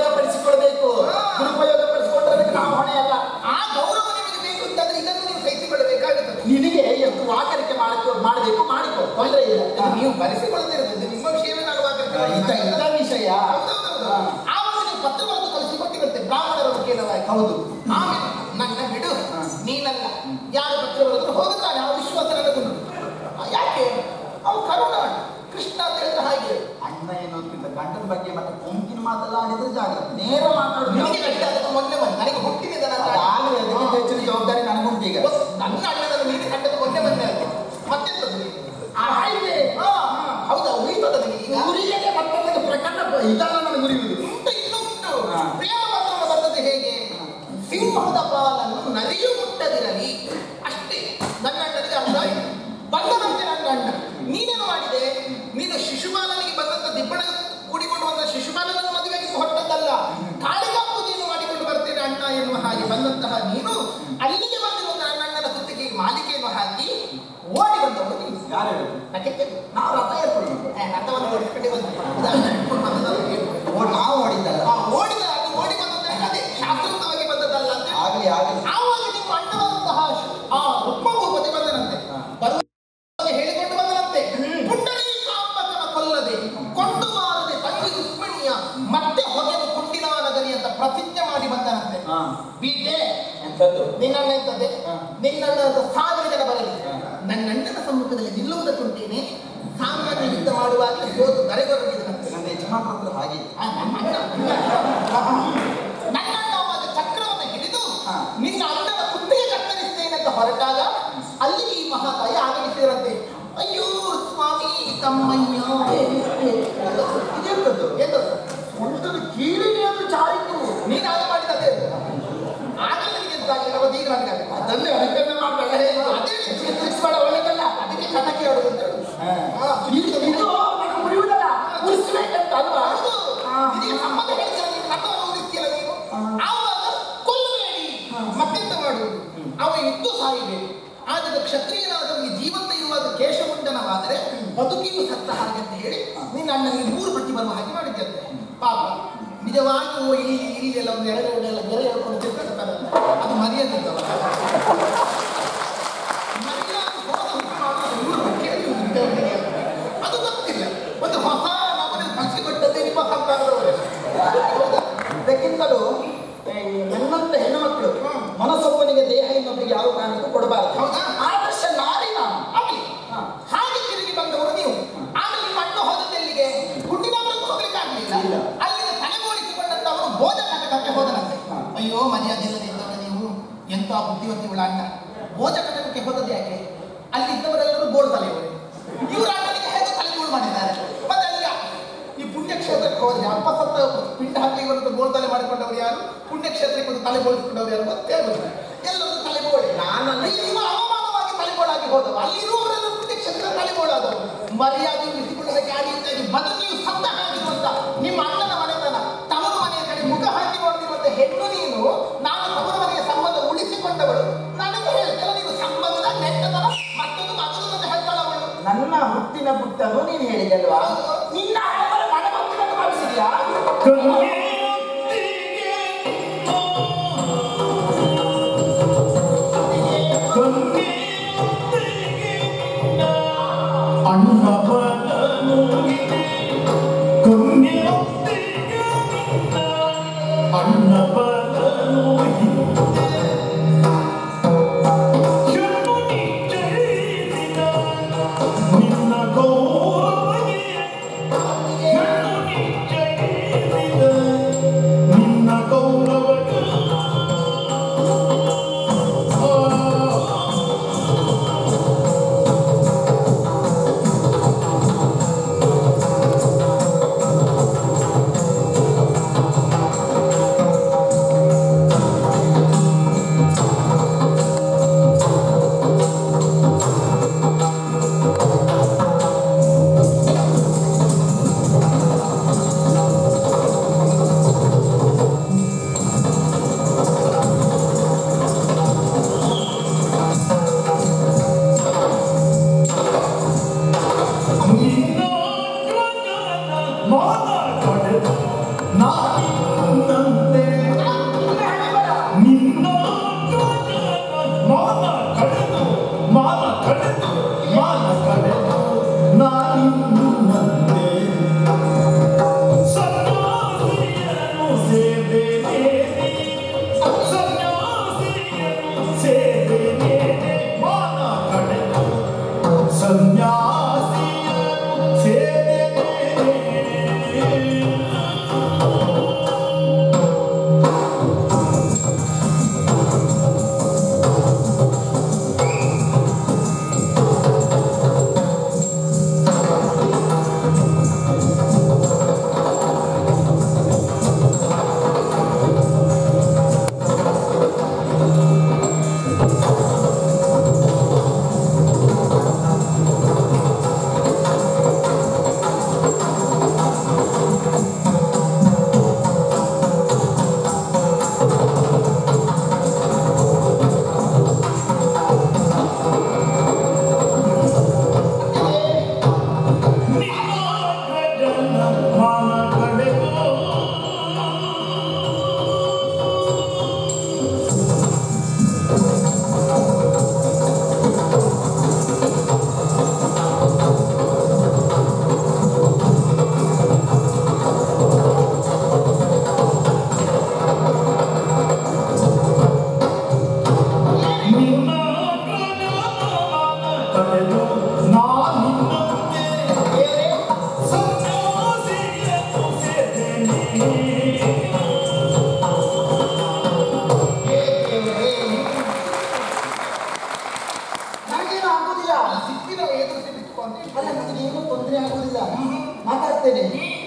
[SPEAKER 2] ಬರೆಸಿಕೊಳ್ಳದೇ ಇರೋದು ನಿಮ್ಮ ವಿಷಯವೇ ನಾನು
[SPEAKER 1] ಇದ್ದ ಇದ್ದ ವಿಷಯ
[SPEAKER 2] ಹೌದೌದೌದು. ಆವಾಗ ನೀವು ಪತ್ರವನ್ನು ಕಳಿಸಿಕೊಟ್ಟಿರುತ್ತೆ ಬ್ರಾಹ್ಮಣರ ವಕೀಲವಾಗಿ
[SPEAKER 1] ಹೌದು
[SPEAKER 2] ಆಮೇಲೆ ನನ್ನ ಬಿಡು
[SPEAKER 1] ಹಾ.
[SPEAKER 2] ನೀನಲ್ಲ ಯಾರು ಪತ್ರ ಬರೆದ್ರು ಹೋಗುತ್ತಾನೆ ಆ ವಿಶ್ವಾಸ ನನಗುಂಟು ಆ, ಯಾಕೆ ಅವು ಕರುಣ ಕೃಷ್ಣ ಅಂತ ಹೇಳಿದ್ರೆ ಹಾಗೆ
[SPEAKER 1] ಅಣ್ಣ ಏನೋದ್ಕಿಂತ ಗಂಡನ ಬಗ್ಗೆ ಮತ್ತೆ ಕೊಂಕಿನ ಮಾತೆಲ್ಲ ಆಡಿದ್ರೆ ಜಾಗ್ರತೆ ನೇರ ಮಾತಾಡುದು
[SPEAKER 2] ನಿನಗೆ ಗಂಡ ಅದಕ್ಕೆ ಮೊನ್ನೆ ಬಂದು ನನಗೆ ಹುಟ್ಟಿನಿಂದ ನನ್ನ
[SPEAKER 1] ಅದಾಗಲಿ ಅದಕ್ಕಿಂತ ಹೆಚ್ಚಿನ ಜವಾಬ್ದಾರಿ ನನಗುಂಟು ಈಗ
[SPEAKER 2] ನನ್ನ ಅಣ್ಣನನ್ನು ನೀನು ಕಂಡದ್ದು ಮೊನ್ನೆ ಬಂದೆ ಅಲ್ಲ ಮತ್ತೆಂತದ್ದು ನೀನು?
[SPEAKER 1] ಹಾಗೆ
[SPEAKER 2] ಹಾ, ಹೌದಾ ಉಳಿತದ ನಿನಗೆ ಈಗ
[SPEAKER 1] ಗುರಿಯೇ ಮತ್ತೊಂದು ಪ್ರಕರಣ ಇದಲ್ಲ ನನಗೆ ಗುರಿಯುವುದು
[SPEAKER 2] ಉಂಟು ಇನ್ನೂ ಉಂಟು
[SPEAKER 1] ಹಾ.
[SPEAKER 2] ಪ್ರೇಮ ಪತ್ರ ಬರ್ತದೆ ಹೇಗೆ ಸಿಂಹದ ಪಾಲನ್ನು ನರಿಯು ಮುಟ್ಟದಿರಲಿ ಅಷ್ಟೇ ನನ್ನ ಅಣ್ಣನಿಗೆ ಅರ್ಥ ಆಯ್ತು ಬಂದನಂತೆ ನನ್ನ ಅಣ್ಣ ನೀನೇನು ಮಾಡಿದೆ ನೀನು ಶಿಶುಪಾಲನಿಗೆ ಬಂದಂತ ದಿಬ್ಬಣ ಕೂಡಿಕೊಂಡು ಬಂದ ಶಿಶುಪಾಲನನ್ನು ಮದುವೆಗೆ ಹೊರಟದ್ದಲ್ಲ ಕಾಳಿಕಾಂಬು ನೀನು ಮಾಡಿಕೊಂಡು ಬರ್ತೇನೆ ಅಣ್ಣ ಎನ್ನುವ ಹಾಗೆ ಬಂದಂತಹ ನೀನು ಅಲ್ಲಿಗೆ ಬಂದಿರುವಂತ ನನ್ನ ಅಣ್ಣನ ಕುತ್ತಿಗೆಗೆ ಮಾಲಿಕೆಯನ್ನು ಹಾಕಿ ಓಡಿ ಬಂದವರು ನೀನು
[SPEAKER 1] ಯಾರು ಹೇಳಿದ್ರು
[SPEAKER 2] ಯಾಕೆ
[SPEAKER 1] ನಾವು ರಥ ಏರ್ಕೊಂಡು
[SPEAKER 2] ರಥವನ್ನು ಓಡಿಸ್ಕೊಂಡೇ ಬಂದ ಉದಾಹರಣೆ ಇಟ್ಕೊಂಡು ಬಂದದ್ದಲ್ಲ ಹೇಳ್ಬೋದು.
[SPEAKER 1] ಓಡ್ ನಾವು ಓಡಿದ್ದಲ್ಲ
[SPEAKER 2] ಆ ಓಡಿದ ಅದು ಓಡಿ ಬಂದಂದ್ರೆ ಅದೇ ಶಾಸ್ತ್ರೋಕ್ತವಾಗಿ ಬಂದದ್ದಲ್ಲ ಅಂತ ಹೇಳಿ.
[SPEAKER 1] ಆಗ್ಲಿ ಆಗ್ಲಿ
[SPEAKER 2] ಆವಾಗ ನಿಮ್ಮ ಅಣ್ಣವಂತಹ ಆ ರುಕ್ಮಭೂಪತಿ ಬಂದನಂತೆ
[SPEAKER 1] ಹಾ.
[SPEAKER 2] ಬರುವಾಗ ಹೇಳಿಕೊಂಡು ಬಂದನಂತೆ ಪುಂಡರೀಕಾಂಬಕನ ಕೊಲ್ಲದೆ ಕೊಂಡು ಬಾರದೆ ತಂಗಿ ರುಕ್ಮಿಣಿಯ ಮತ್ತೆ ಹೊಗೆದು ಕುಂಡಿನ ನಗರಿ ಅಂತ ಪ್ರತಿಜ್ಞೆ ಮಾಡಿ ಬಂದನಂತೆ
[SPEAKER 1] ಹಾ
[SPEAKER 2] ಬೀಟೆ
[SPEAKER 1] ಎಂತದ್ದು
[SPEAKER 2] ನಿನ್ನಣ್ಣ ಎಂತದೆ
[SPEAKER 1] ಹಾ.
[SPEAKER 2] ನಿನ್ನಣ್ಣ ಅಂತ ಸಾವಿರ ಜನ ಬರಲಿ
[SPEAKER 1] ಹಾ.
[SPEAKER 2] ನನ್ನ ಅಣ್ಣನ ಸಮ್ಮುಖದಲ್ಲಿ ನಿಲ್ಲುವುದಕ್ಕುಂಟೇನೆ ಸಾಮಾನ್ಯ ಯುದ್ಧ ಮಾಡುವಾಗ ಸೋತು ಕರೆಗೊರಗಿದನಂತೆ
[SPEAKER 1] ನನ್ನ ಯಜಮಾನ್ರ ಹತ್ರ ಹಾಗೆ
[SPEAKER 2] ಆ, ನನ್ನ ಅಣ್ಣ ನನ್ನ ಅಣ್ಣ ಅವಾಗ ಚಕ್ರವನ್ನು ಹಿಡಿದು
[SPEAKER 1] ಹಾ.
[SPEAKER 2] ನಿನ್ನ ಅಣ್ಣನ ಕುತ್ತಿಗೆ ಕತ್ತರಿಸ್ತೇನೆ ಅಂತ ಹೊರಟಾಗ ಅಲ್ಲಿ ಈ ಮಹಾತಾಯಿ ಆಗಮಿಸಿರಂತೆ ಅಯ್ಯೋ ಸ್ವಾಮಿ ತಮ್ಮಯ್ಯ
[SPEAKER 1] ಇದೆಂತದ್ದು
[SPEAKER 2] ಎಂತದು
[SPEAKER 1] ಒಂಟದ ಕೀಲಿಗೆ ಅದು ಚಾರಿತು
[SPEAKER 2] ನೀನು ಆಗ ಮಾಡಿದ ಅದೇ ಆಗ ನಿನಗೆ ಎಂತ ಆಗಿಲ್ಲ ಮತ್ತೆ ಈಗ ನನಗೆ ಆಗಿಲ್ಲ.
[SPEAKER 1] ಅದನ್ನೇ ಅನುಕರಣೆ ಮಾಡ್ಬೇಡ
[SPEAKER 2] ಅದೇ ಚಿತ್ರಿಸ್ಬೇಡ ಒಳ್ಳೆದಲ್ಲ ಅದಕ್ಕೆ ಕಟಕಿ ಆಡುದು ಅಂತ ಹೇಳುದು. ಹಾ,
[SPEAKER 1] ಇದು ಇದು ನನಗೆ ಮುರಿಯುವುದಲ್ಲ ಉಳಿಸ್ಬೇಕಂತ ಅಲ್ವಾ
[SPEAKER 2] ಹೌದು.
[SPEAKER 1] ಹಾ.
[SPEAKER 2] ಇದಕ್ಕೆ ಸಂಬಂಧ ಹೇಳ್ತೀರ ನೀನು ನನ್ನನ್ನು ಉಳಿಸ್ತೀಯಲ್ಲ ನೀನು
[SPEAKER 1] ಹಾ.
[SPEAKER 2] ಆವಾಗ ಕೊಲ್ಲಬೇಡಿ ಮತ್ತೆಂತ ಮಾಡುವುದು ಅವ ಇದ್ದು ಸಾಯಬೇಕು ಆದರೆ ಕ್ಷತ್ರಿಯನಾದವನಿಗೆ ಜೀವಂತ ಇರುವಾಗ ಕೇಶಮುಂಡನವಾದರೆ ಬದುಕಿಯು ಸತ್ತ ಹಾಗೆ ಅಂತ ಹೇಳಿ ನಿನ್ನ ಅಣ್ಣನಿಗೆ ಮೂರು ಪಟ್ಟಿ ಬರುವ ಹಾಗೆ ಮಾಡಿದ್ದಂತೆ ಪಾಪ ನಿಜವಾಗಿಯೂ ಇಲ್ಲಿ ಇಲ್ಲಿ ಎಲ್ಲ ಒಂದು ಎರಡು ಎಲ್ಲ ಗೆರೆ ಹೇಳ್ಕೊಂಡು ತಿರ್ಗಾಡ್ತಾರಲ್ಲ ಅದು ಮರ್ಯಾದಿದ್ದವ ಮರ್ಯಾದೆ ಹೋದ ಹುಟ್ಟು ಮಾಡೋದು ಮೂರು ಪಟ್ಟಿ ಅದು ಇದ್ದವನಿಗೆ. ಅದು ಗೊತ್ತಿಲ್ಲ ಒಂದು ಹೊಸ ನಮ್ಮನೆ ಕಲಿಸಿಕೊಟ್ಟದ್ದೇ ನಿಮ್ಮ ಸಂತಾನದವರು ಹೌದಾ
[SPEAKER 1] ಇದಕ್ಕಿಂತಲೂ ಏ, ನನ್ನಂತ ಹೆಣ್ಣು ಮಕ್ಕಳು ಮನಸ್ಸೊಬ್ಬನಿಗೆ ದೇಹ ಇನ್ನೊಬ್ಬರಿಗೆ ಯಾವ ಕಾರಣಕ್ಕೂ ಕೊಡಬಾರದು
[SPEAKER 2] ಹೌದಾ?
[SPEAKER 1] ಆದರ್ಶ ನಾರಿ ನಾನು
[SPEAKER 2] ಆಗ್ಲಿ
[SPEAKER 1] ಹಾ.
[SPEAKER 2] ಹಾಗೆ ತಿರುಗಿ ಬಂದವರು ನೀವು ಆಮೇಲೆ ನಿಮ್ಮ ಅಣ್ಣ ಹೋದದ್ದು ಎಲ್ಲಿಗೆ ಗುಂಡಿನವರಿಗೆ ಹೋಗ್ಲಿಕ್ಕೆ ಆಗ್ಲಿಲ್ಲ
[SPEAKER 1] ಇಲ್ಲ.
[SPEAKER 2] ಅಲ್ಲಿಗೆ ತಲೆಮೂಡಿಸಿಕೊಂಡಂತ ಅವರು ಬೋಧ ಕಟಕಕ್ಕೆ ಹೋದನಂತೆ
[SPEAKER 1] ಹಾ.
[SPEAKER 2] ಅಯ್ಯೋ ಮರ್ಯಾದೆ ಇಲ್ಲದೆ ಇದ್ದವರು ನೀವು ಎಂತ ಬುದ್ಧಿವಂತಿಗಳ ಅಣ್ಣ ಬೋಧ ಕಟಕಕ್ಕೆ ಹೋದದ್ದು ಯಾಕೆ ಅಲ್ಲಿದ್ದವರೆಲ್ಲರೂ ಬೋಳ್ ತಲೆಯವರು ಇವರು ಅಣ್ಣನಿಗೆ ಹೇಗೆ ತಲೆಗೂಳು ಮಾಡಿದ್ದಾರೆ ಮತ್ತೆ ಅಲ್ಲಿ ಈ ಪುಣ್ಯಕ್ಷೇತ್ರಕ್ಕೆ ಹೋದ್ರೆ ಅಪ್ಪ ಸತ್ತ ಪಿಂಡ ಹಾಕಿ ಇವರದ್ದು ಬೋಳ್ ತಲೆ ಮಾಡಿಕೊಂಡವರು ಯಾರು ಪುಣ್ಯಕ್ಷೇತ್ರಕ್ಕೆ ಒಂದು ತಲೆ ಬೋಳಿಸಿಕೊಂಡವರು ಯಾರು ಗೊತ್ತೇ ಗೊತ್ತಿಲ್ಲ ಎಲ್ಲರೂ ತಲೆಬೋಳಿ
[SPEAKER 1] ನಾನಲ್ಲ.
[SPEAKER 2] ಇವ ಅವಮಾನವಾಗಿ ತಲೆಬೋಳಾಗಿ ಹೋದವು ಅಲ್ಲಿರುವವರೆಲ್ಲ ಪುಣ್ಯಕ್ಷೇತ್ರ ತಲೆಬೋಳಾದವು ಮರ್ಯಾದೆ ಉಳಿಸಿಕೊಳ್ಳೋದಕ್ಕೆ ಆಗಿ ಬದುಕಿಯು ಸತ್ತ ಹಾಕಿರುವಂತ ನಿಮ್ಮ ಅಣ್ಣನ ಮನೆತನ ತವರು ಮನೆಯ ಕಡೆ ಮುಖ ಹಾಕಿ ನೋಡ್ತಿರುವಂತ ಹೆಣ್ಣು ನೀನು ನಾನು ತವರು ಮನೆಯ ಸಂಬಂಧ ಉಳಿಸಿಕೊಂಡವಳು ನನಗೆ ಹೇಳ್ತಲ್ಲ ನೀನು ಸಂಬಂಧ ನೆಟ್ಟತನ ಮತ್ತೊಂದು ಮಗನು ಅಂತ ಹೇಳ್ತಾಳ ಅವಳು
[SPEAKER 1] ನನ್ನ ಹುಟ್ಟಿನ ಪುಟ್ಟನು ನೀನು ಹೇಳಿದಲ್ವಾ ನಿನ್ನ ಅವರ ಮನೆ ಮಕ್ಕಳನ್ನು ಭಾವಿಸಿದ್ಯಾ
[SPEAKER 3] ನಿನ್ನ ಗೌರವಗೆ ನಿನ್ನ ಗೌರವಗೆ ನಿನ್ನ ಮಾನ ಕಡೆದು ನಾನಿನ್ನಂತೆ ನಿನ್ನ ಮಾನ ಕಡೆದು ಮಾನ ಕಡೆದು ಮಾನ ಕಡೆದು ನಾನಿನ್ನ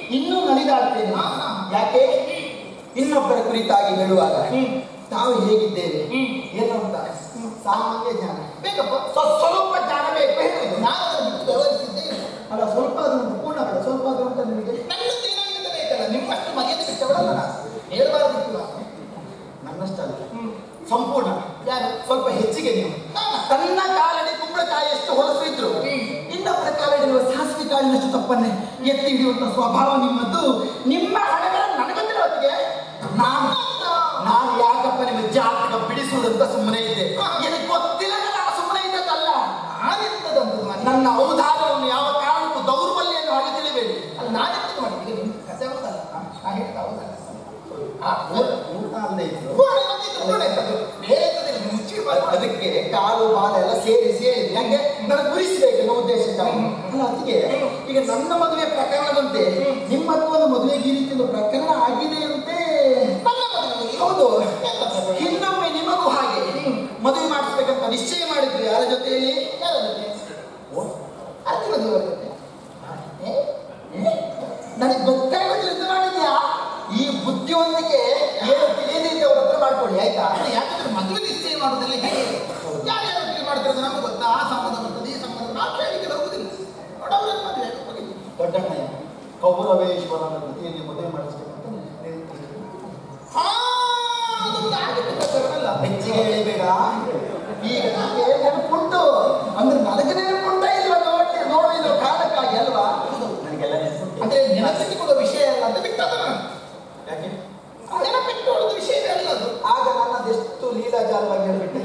[SPEAKER 1] ಇನ್ನೂ ನಲಿದಾಡ್ತೇನೆ
[SPEAKER 2] ಹಾ, ಹಾ.
[SPEAKER 1] ಯಾಕೆ ಇನ್ನೊಬ್ಬರ ಕುರಿತಾಗಿ ಹೇಳುವಾಗ
[SPEAKER 2] ಹ್ಮ್.
[SPEAKER 1] ತಾವು ಹೇಗಿದ್ದೇವೆ
[SPEAKER 2] ಹ್ಮ್.
[SPEAKER 1] ಏನು ಅಂತ ಸಾಮಾನ್ಯ ಜ್ಞಾನ
[SPEAKER 2] ಬೇಕಪ್ಪ
[SPEAKER 1] ಸ್ವ- ಸ್ವಲ್ಪ ಜ್ಞಾನ ಬೇಕು ಹೇಳುದು
[SPEAKER 2] ನಾನು ಅದನ್ನು ಬಿಟ್ಟು ವ್ಯವಹರಿಸಿದ್ದೇ ಇಲ್ಲ
[SPEAKER 1] ಅಲ್ಲ ಸ್ವಲ್ಪ ಆದ್ರೂ ಉಂಟು, ಪೂರ್ಣ ಬೇಡ ಸ್ವಲ್ಪ ಆದ್ರೂ ಉಂಟ ನಿಮಗೆ
[SPEAKER 2] ನನ್ನದೇನಾಗಿದೆ ಬೇಕಲ್ಲ ನಿಮ್ಮಷ್ಟು ಮರ್ಯಾದೆ ಬಿಟ್ಟವಳಲ್ಲ ನಾನು ಹೇಳ್ಬಾರ್ದಿತ್ತು ನಾನು
[SPEAKER 1] ನನ್ನಷ್ಟಲ್ಲ
[SPEAKER 2] ಹ್ಮ್.
[SPEAKER 1] ಸಂಪೂರ್ಣ
[SPEAKER 2] ಯಾರು
[SPEAKER 1] ಸ್ವಲ್ಪ ಹೆಚ್ಚಿಗೆ ನೀವು
[SPEAKER 2] ನಾನಾ?
[SPEAKER 1] ತನ್ನ ಕಾಲಡಿ ಕುಂಬಳಕಾಯಿ ಎಷ್ಟು ಹೊಲಸು ಇದ್ರು
[SPEAKER 2] ಹ್ಮ್.
[SPEAKER 1] ಇನ್ನೊಬ್ಬರ ಕಾಲಡಿರುವ ಸಾಸಿವೆ ಕಾಳಿನಷ್ಟು ತಪ್ಪನ್ನೇ ಎತ್ತಿ ಹಿಡಿಯುವಂತ ಸ್ವಭಾವ ನಿಮ್ಮದ್ದು ನಿಮ್ಮ ಹಣಗಳ ನನಗೊಂದಿಲ್ಲ ಹೊತ್ತಿಗೆ ನಾನು ನಾನು ಯಾಕಪ್ಪ ನಿಮ್ಮ ಜಾತಕ ಬಿಡಿಸುವುದಂತ ಸುಮ್ಮನೆ ಇದ್ದೆ எனக்கு ಗೊತ್ತಿಲ್ಲ ನಾನು ಸುಮ್ಮನೆ ಇದ್ದದ್ದಲ್ಲ
[SPEAKER 2] ನಾನೆಂತದಂತದ್ದು ಮಾಡಿ
[SPEAKER 1] ನನ್ನ ಔದಾರ್ಯವನ್ನು ಯಾವ ಕಾರಣಕ್ಕೂ ದೌರ್ಬಲ್ಯನ್ನು ಹಾಗೆ ತಿಳಿಬೇಡಿ
[SPEAKER 2] ಅಲ್ಲ ನಾನೆಂತದ್ದು ಮಾಡಿದ್ದೆ ನಿಮ್ಮ ಕಥೆ ಹೌದಲ್ಲ ನಾ ಹೇಳ್ತಾ ಹೌದಲ್ಲ ಆ,
[SPEAKER 1] ಊಟ ಊಟ ಅಲ್ಲದೆ ಇದ್ರು
[SPEAKER 2] ಪೂರ್ಣ ಬಂದಿದ್ದು ಪೂರ್ಣ ಇದ್ದದ್ದು. ಬೇರೆ ಎಂತದಿಲ್ಲ, ನೀವು ಮುಚ್ಚಿಡ್ಬಾರ್ದು.
[SPEAKER 1] ಅದಕ್ಕೆ ಕಾಲು ಬಾಲ ಎಲ್ಲ ಸೇರಿ ಸೇರಿ ಯಾಕೆ ನನಗೆ ಗುರಿಸಬೇಕು ಅನ್ನೋ ಉದ್ದೇಶಕ್ಕಾಗಿ ಅಲ್ಲ ಅದಕ್ಕೆ ಈಗ ನನ್ನ ಮದುವೆ ಪ್ರಕರಣದಂತೆ ನಿಮ್ಮದು ಒಂದು ಮದುವೆಗೆ ಈ ರೀತಿ ಒಂದು ಪ್ರಕರಣ ಆಗಿದೆ ಅಂತೆ
[SPEAKER 2] ನನ್ನ ಮದುವೆಯಲ್ಲಿ
[SPEAKER 1] ಹೌದು
[SPEAKER 2] ಎಂತ ಪ್ರಕರಣ?
[SPEAKER 1] ಇನ್ನೊಮ್ಮೆ ನಿಮಗೂ ಹಾಗೆ ಮದುವೆ ಮಾಡಿಸ್ಬೇಕಂತ ನಿಶ್ಚಯ ಮಾಡಿದ್ವಿ ಯಾರ ಜೊತೆಯಲ್ಲಿ
[SPEAKER 2] ಯಾರ ಜೊತೆ? ಅರ್ಜುನ ದೇವರ ಜೊತೆ.
[SPEAKER 1] ಏ? ಏ? ನನಗೆ ಗೊತ್ತಾಗೋದಿಲ್ಲ ಇದು ಮಾಡಿದ್ಯಾ ಈ ಬುದ್ಧಿಯೊಂದಿಗೆ ಏನು ತಿಳಿದಿದ್ದೆ ಅವ್ರ ಹತ್ರ ಮಾಡ್ಕೊಳ್ಳಿ ಆಯ್ತಾ
[SPEAKER 2] ಅಲ್ಲ, ಯಾಕಂದ್ರೆ ಮದುವೆ ನಿಶ್ಚಯ ಮಾಡೋದೆಲ್ಲ ಹೇಗೆ ಯಾರ್ಯಾರು ಒಟ್ಟಿಗೆ ಮಾಡ್ತಿರೋದು ನಮ್ಗೆ ಗೊತ್ತಾ ಆ ಸಂಬಂಧ ಬರ್ತದೆ ಈ ಸಂಬಂಧ ನಾವು ಕೇಳಿಕ್ಕೆ ಹೋಗುದಿಲ್ಲ ನೋಡವ್ರನ್ನ ಮದುವೆ ಆಗಿ ಹೋಗಿದ್ವಿ.
[SPEAKER 1] ದೊಡ್ಡಣ್ಣಯ್ಯ ಕೌರವೇಶ್ವರನ ಜೊತೆಯಲ್ಲಿ ಮದುವೆ ಮಾಡಿಸ್ಬೇಕಂತ ನಿರ್ಣಯಿಸಿದ್ರು.
[SPEAKER 2] ಹಾ, ಅದೊಂದು ಆಗಿತ್ತು ಪ್ರಕರಣ ಅಲ್ಲ.
[SPEAKER 1] ಹೆಚ್ಚಿಗೆ ಹೇಳಿಬೇಡ ಈಗ ನನಗೆ ನೆನಪುಂಟು ಅಂದ್ರೆ ನನಗೆ ನೆನಪುಂಟ ಇಲ್ವಾ ನೋಡಿ ನೋಡಿದ ಕಾಲಕ್ಕಾಗಿ ಅಲ್ವಾ ನನಗೆಲ್ಲ ನೆನಪುಂಟು
[SPEAKER 2] ಅಂದ್ರೆ ನೆನಪಿಟ್ಟುಕೊಳ್ಳೋ ವಿಷಯ ಅಲ್ಲ ಅಂತ ಬಿಟ್ಟದ ನಾನು
[SPEAKER 1] ಯಾಕೆ
[SPEAKER 2] ಆ ನೆನಪಿಟ್ಟುಕೊಳ್ಳೋದು ವಿಷಯವೇ ಅಲ್ಲ ಅದು
[SPEAKER 1] ಆಗ ನನ್ನದೆಷ್ಟು ಲೀಲಾಜಾಲವಾಗಿ ಹೇಳ್ಬಿಟ್ಟೆ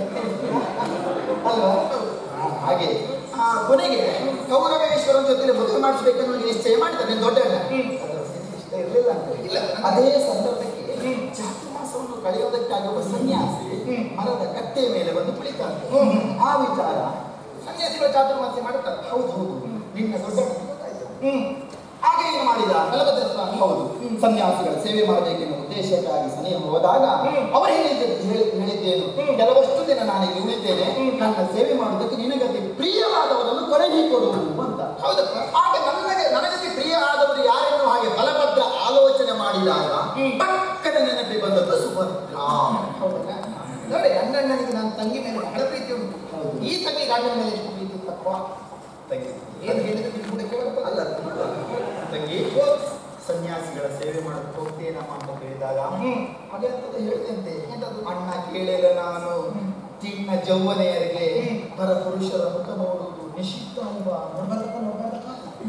[SPEAKER 1] ಅಲ್ವಾ ಹಾ, ಹಾಗೆ ಆ, ಕೊನೆಗೆ ಕೌರವೇಶ್ವರನ ಜೊತೆ ಮದುವೆ ಮಾಡಿಸ್ಬೇಕನ್ನೋ ನಿಶ್ಚಯ ಮಾಡಿದ್ದಾನೆ ದೊಡ್ಡ ಇಷ್ಟ ಇರಲಿಲ್ಲ ಅಂತ
[SPEAKER 2] ಇಲ್ಲ.
[SPEAKER 1] ಅದೇ ಸಂದರ್ಭಕ್ಕೆ ಚಾತುರ್ಮಾಸವನ್ನು ಕಳೆಯೋದಕ್ಕಾಗಿ ಒಬ್ಬ ಸನ್ಯಾಸಿ
[SPEAKER 2] ಹ್ಮ್.
[SPEAKER 1] ಮರದ ಕಟ್ಟೆಯ ಮೇಲೆ ಬಂದು ಕುಳಿತಾನೆ
[SPEAKER 2] ಹ್ಮ್.
[SPEAKER 1] ಆ ವಿಚಾರ
[SPEAKER 2] ಸನ್ಯಾಸಿಗಳು ಚಾತುರ್ಮಾಸ್ಯ ಮಾಡುತ್ತಾರೆ
[SPEAKER 1] ಹೌದು ಹೌದು ನಿನ್ನ ದೊಡ್ಡ ಗೊತ್ತಾಯ್ತು
[SPEAKER 2] ಹ್ಮ್
[SPEAKER 1] ಆಗ ಏನು ಮಾಡಿದ
[SPEAKER 2] ಬಲಭದ್ರ ಸ್ವಾಮಿ
[SPEAKER 1] ಹೌದು ಸನ್ಯಾಸಿಗಳ ಸೇವೆ ಮಾಡಬೇಕೆನ್ನುವ ಉದ್ದೇಶಕ್ಕಾಗಿ ಸನಿಹ ಹೋದಾಗ
[SPEAKER 2] ಹ್ಮ್.
[SPEAKER 1] ಅವರು ಹೇಳಿದ್ದ ಹೇಳಿ- ಹೇಳಿದ್ದೇನು
[SPEAKER 2] ಹ್ಮ್.
[SPEAKER 1] ಕೆಲವಷ್ಟು ದಿನ ನಾನು ಇಲ್ಲಿ ಉಳಿತೇನೆ
[SPEAKER 2] ಹ್ಮ್.
[SPEAKER 1] ನನ್ನ ಸೇವೆ ಮಾಡುವುದಕ್ಕೆ ನಿನಗತಿ ಪ್ರಿಯವಾದವರನ್ನು ಕರೆಗಿ ಕೊಡು ಅಂತ
[SPEAKER 2] ಹೌದಪ್ಪ
[SPEAKER 1] ಆಗ ನನಗೆ ನನಗತಿ ಪ್ರಿಯ ಆದವರು ಯಾರೆನ್ನು ಹಾಗೆ ಬಲಭದ್ರ ಆಲೋಚನೆ ಮಾಡಿದಾಗ
[SPEAKER 2] ಹ್ಮ್.
[SPEAKER 1] ಪಕ್ಕದ ನೆನಪಿ ಬಂದದ್ದು ಸುಭದ್ರ
[SPEAKER 2] ಹೌದಲ್ಲ ನೋಡಿ ಅಣ್ಣಣ್ಣನಿಗೆ ನನ್ನ ತಂಗಿ ಮೇಲೆ ಬಹಳ ಪ್ರೀತಿ ಉಂಟು
[SPEAKER 1] ಹೌದು.
[SPEAKER 2] ಈ ತಂಗಿ ಗಂಡನ ಮೇಲೆ ಎಷ್ಟು ಪ್ರೀತಿ ತಪ್ಪ
[SPEAKER 1] ತಂಗಿ
[SPEAKER 2] ಏನು ಹೇಳಿದ್ರೆ ನೀವು ಕೂಡ ಕೇಳ್ತದೆ
[SPEAKER 1] ಅಲ್ಲ ತಂಗಿ ಸನ್ಯಾಸಿಗಳ ಸೇವೆ ಮಾಡಕ್ಕೆ ಹೋಗ್ತೇನಮ್ಮ ಅಂತ ಕೇಳಿದಾಗ
[SPEAKER 2] ಹ್ಮ್
[SPEAKER 1] ಹಾಗೆ ಅಂತದ್ದು ಹೇಳ್ತಂತೆ ಎಂತದು ಅಣ್ಣ ಕೇಳಿಲ್ಲ ನಾನು ಚಿನ್ನ ಜೌವನೆಯರಿಗೆ
[SPEAKER 2] ಹ್ಮ್.
[SPEAKER 1] ಪರ ಪುರುಷರ ಮುಖ ನೋಡುವುದು ನಿಷಿದ್ಧ ಅಲ್ವಾ ನೊಬರತ ನೊಬರತ.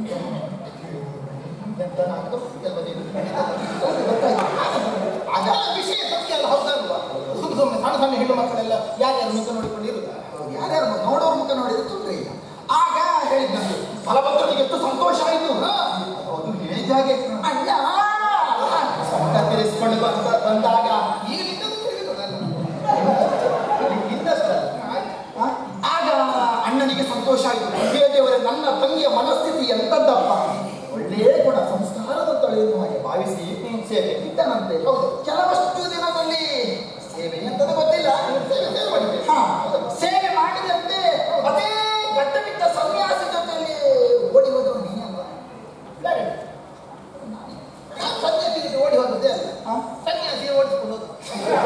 [SPEAKER 1] ಎಂತ ನಾಟಕ ಕೆಲವರಿಗೆ ಗೊತ್ತಾಯ್ತು.
[SPEAKER 2] ಆಗ ವಿಷಯ ಸತ್ಯ ಅಲ್ಲ ಹೌದಲ್ವಾ ಸುಮ್ಮನೆ ಸುಮ್ಮನೆ ಸಣ್ಣ ಸಣ್ಣ ಹೆಣ್ಣು ಮಕ್ಕಳೆಲ್ಲ ಯಾರ್ಯಾರು ಮುಖ ನೋಡಿಕೊಂಡಿರುತ್ತ
[SPEAKER 1] ಯಾರ್ಯಾರು ನೋಡೋರ್ ಮುಖ ನೋಡಿದ್ರೆ ತೊಂದರೆ ಇಲ್ಲ ಆಗ ಹೇಳಿದ್ನಂತೆ ಬಲಭದ್ರನಿಗೆ ಎಷ್ಟು ಸಂತೋಷ ಆಯಿತು ಹೌದು ಹೇಳಿದ ಹಾಗೆ ಅಣ್ಣ ಸೊಂಟ ತಿರ್ಸ್ಕೊಂಡು ಬಂದ ಬಂದಾಗ
[SPEAKER 2] ಈಗ ನಿನ್ನದು ತಿಳಿಯೋದಲ್ಲ
[SPEAKER 1] ಇನ್ನಷ್ಟಲ್ಲ ಆ? ಆಗ ಅಣ್ಣನಿಗೆ ಸಂತೋಷ ಆಯಿತು ದೇವರೇ ನನ್ನ ತಂಗಿಯ ಮನಸ್ಥಿತಿ ಎಂತದ್ದಪ್ಪ ಒಳ್ಳೆಯ ಗುಣ ಸಂಸ್ಕಾರದ ತಳೆಯನ್ನು ಹಾಗೆ ಭಾವಿಸಿ ಸೇವೆ ಇಟ್ಟನಂತೆ ಹೌದು ಕೆಲವಷ್ಟು ದಿನದಲ್ಲಿ ಸೇವೆ ಎಂತದ್ದು ಗೊತ್ತಿಲ್ಲ ಸೇವೆ ಸೇವೆ ಮಾಡಿದೆ ಹಾ ಸೇವೆ ಮಾಡಿದಂತೆ ಅದೇ ಗಟ್ಟಬಿಟ್ಟ ಸನ್ಯಾಸಿ ಜೊತೆಯಲ್ಲಿ ಓಡಿ ಹೋದವು ನೀನೇ ಅಲ್ವಾ
[SPEAKER 2] ಬೇರೆ. ನಾನು ಸನ್ಯಾಸಿಗೆ ಓಡಿ ಹೋದದ್ದೇ ಅಲ್ಲ
[SPEAKER 1] ಹಾ?
[SPEAKER 2] ಸನ್ಯಾಸಿ ಓಡಿಸ್ಕೊಂಡು ಹೋದ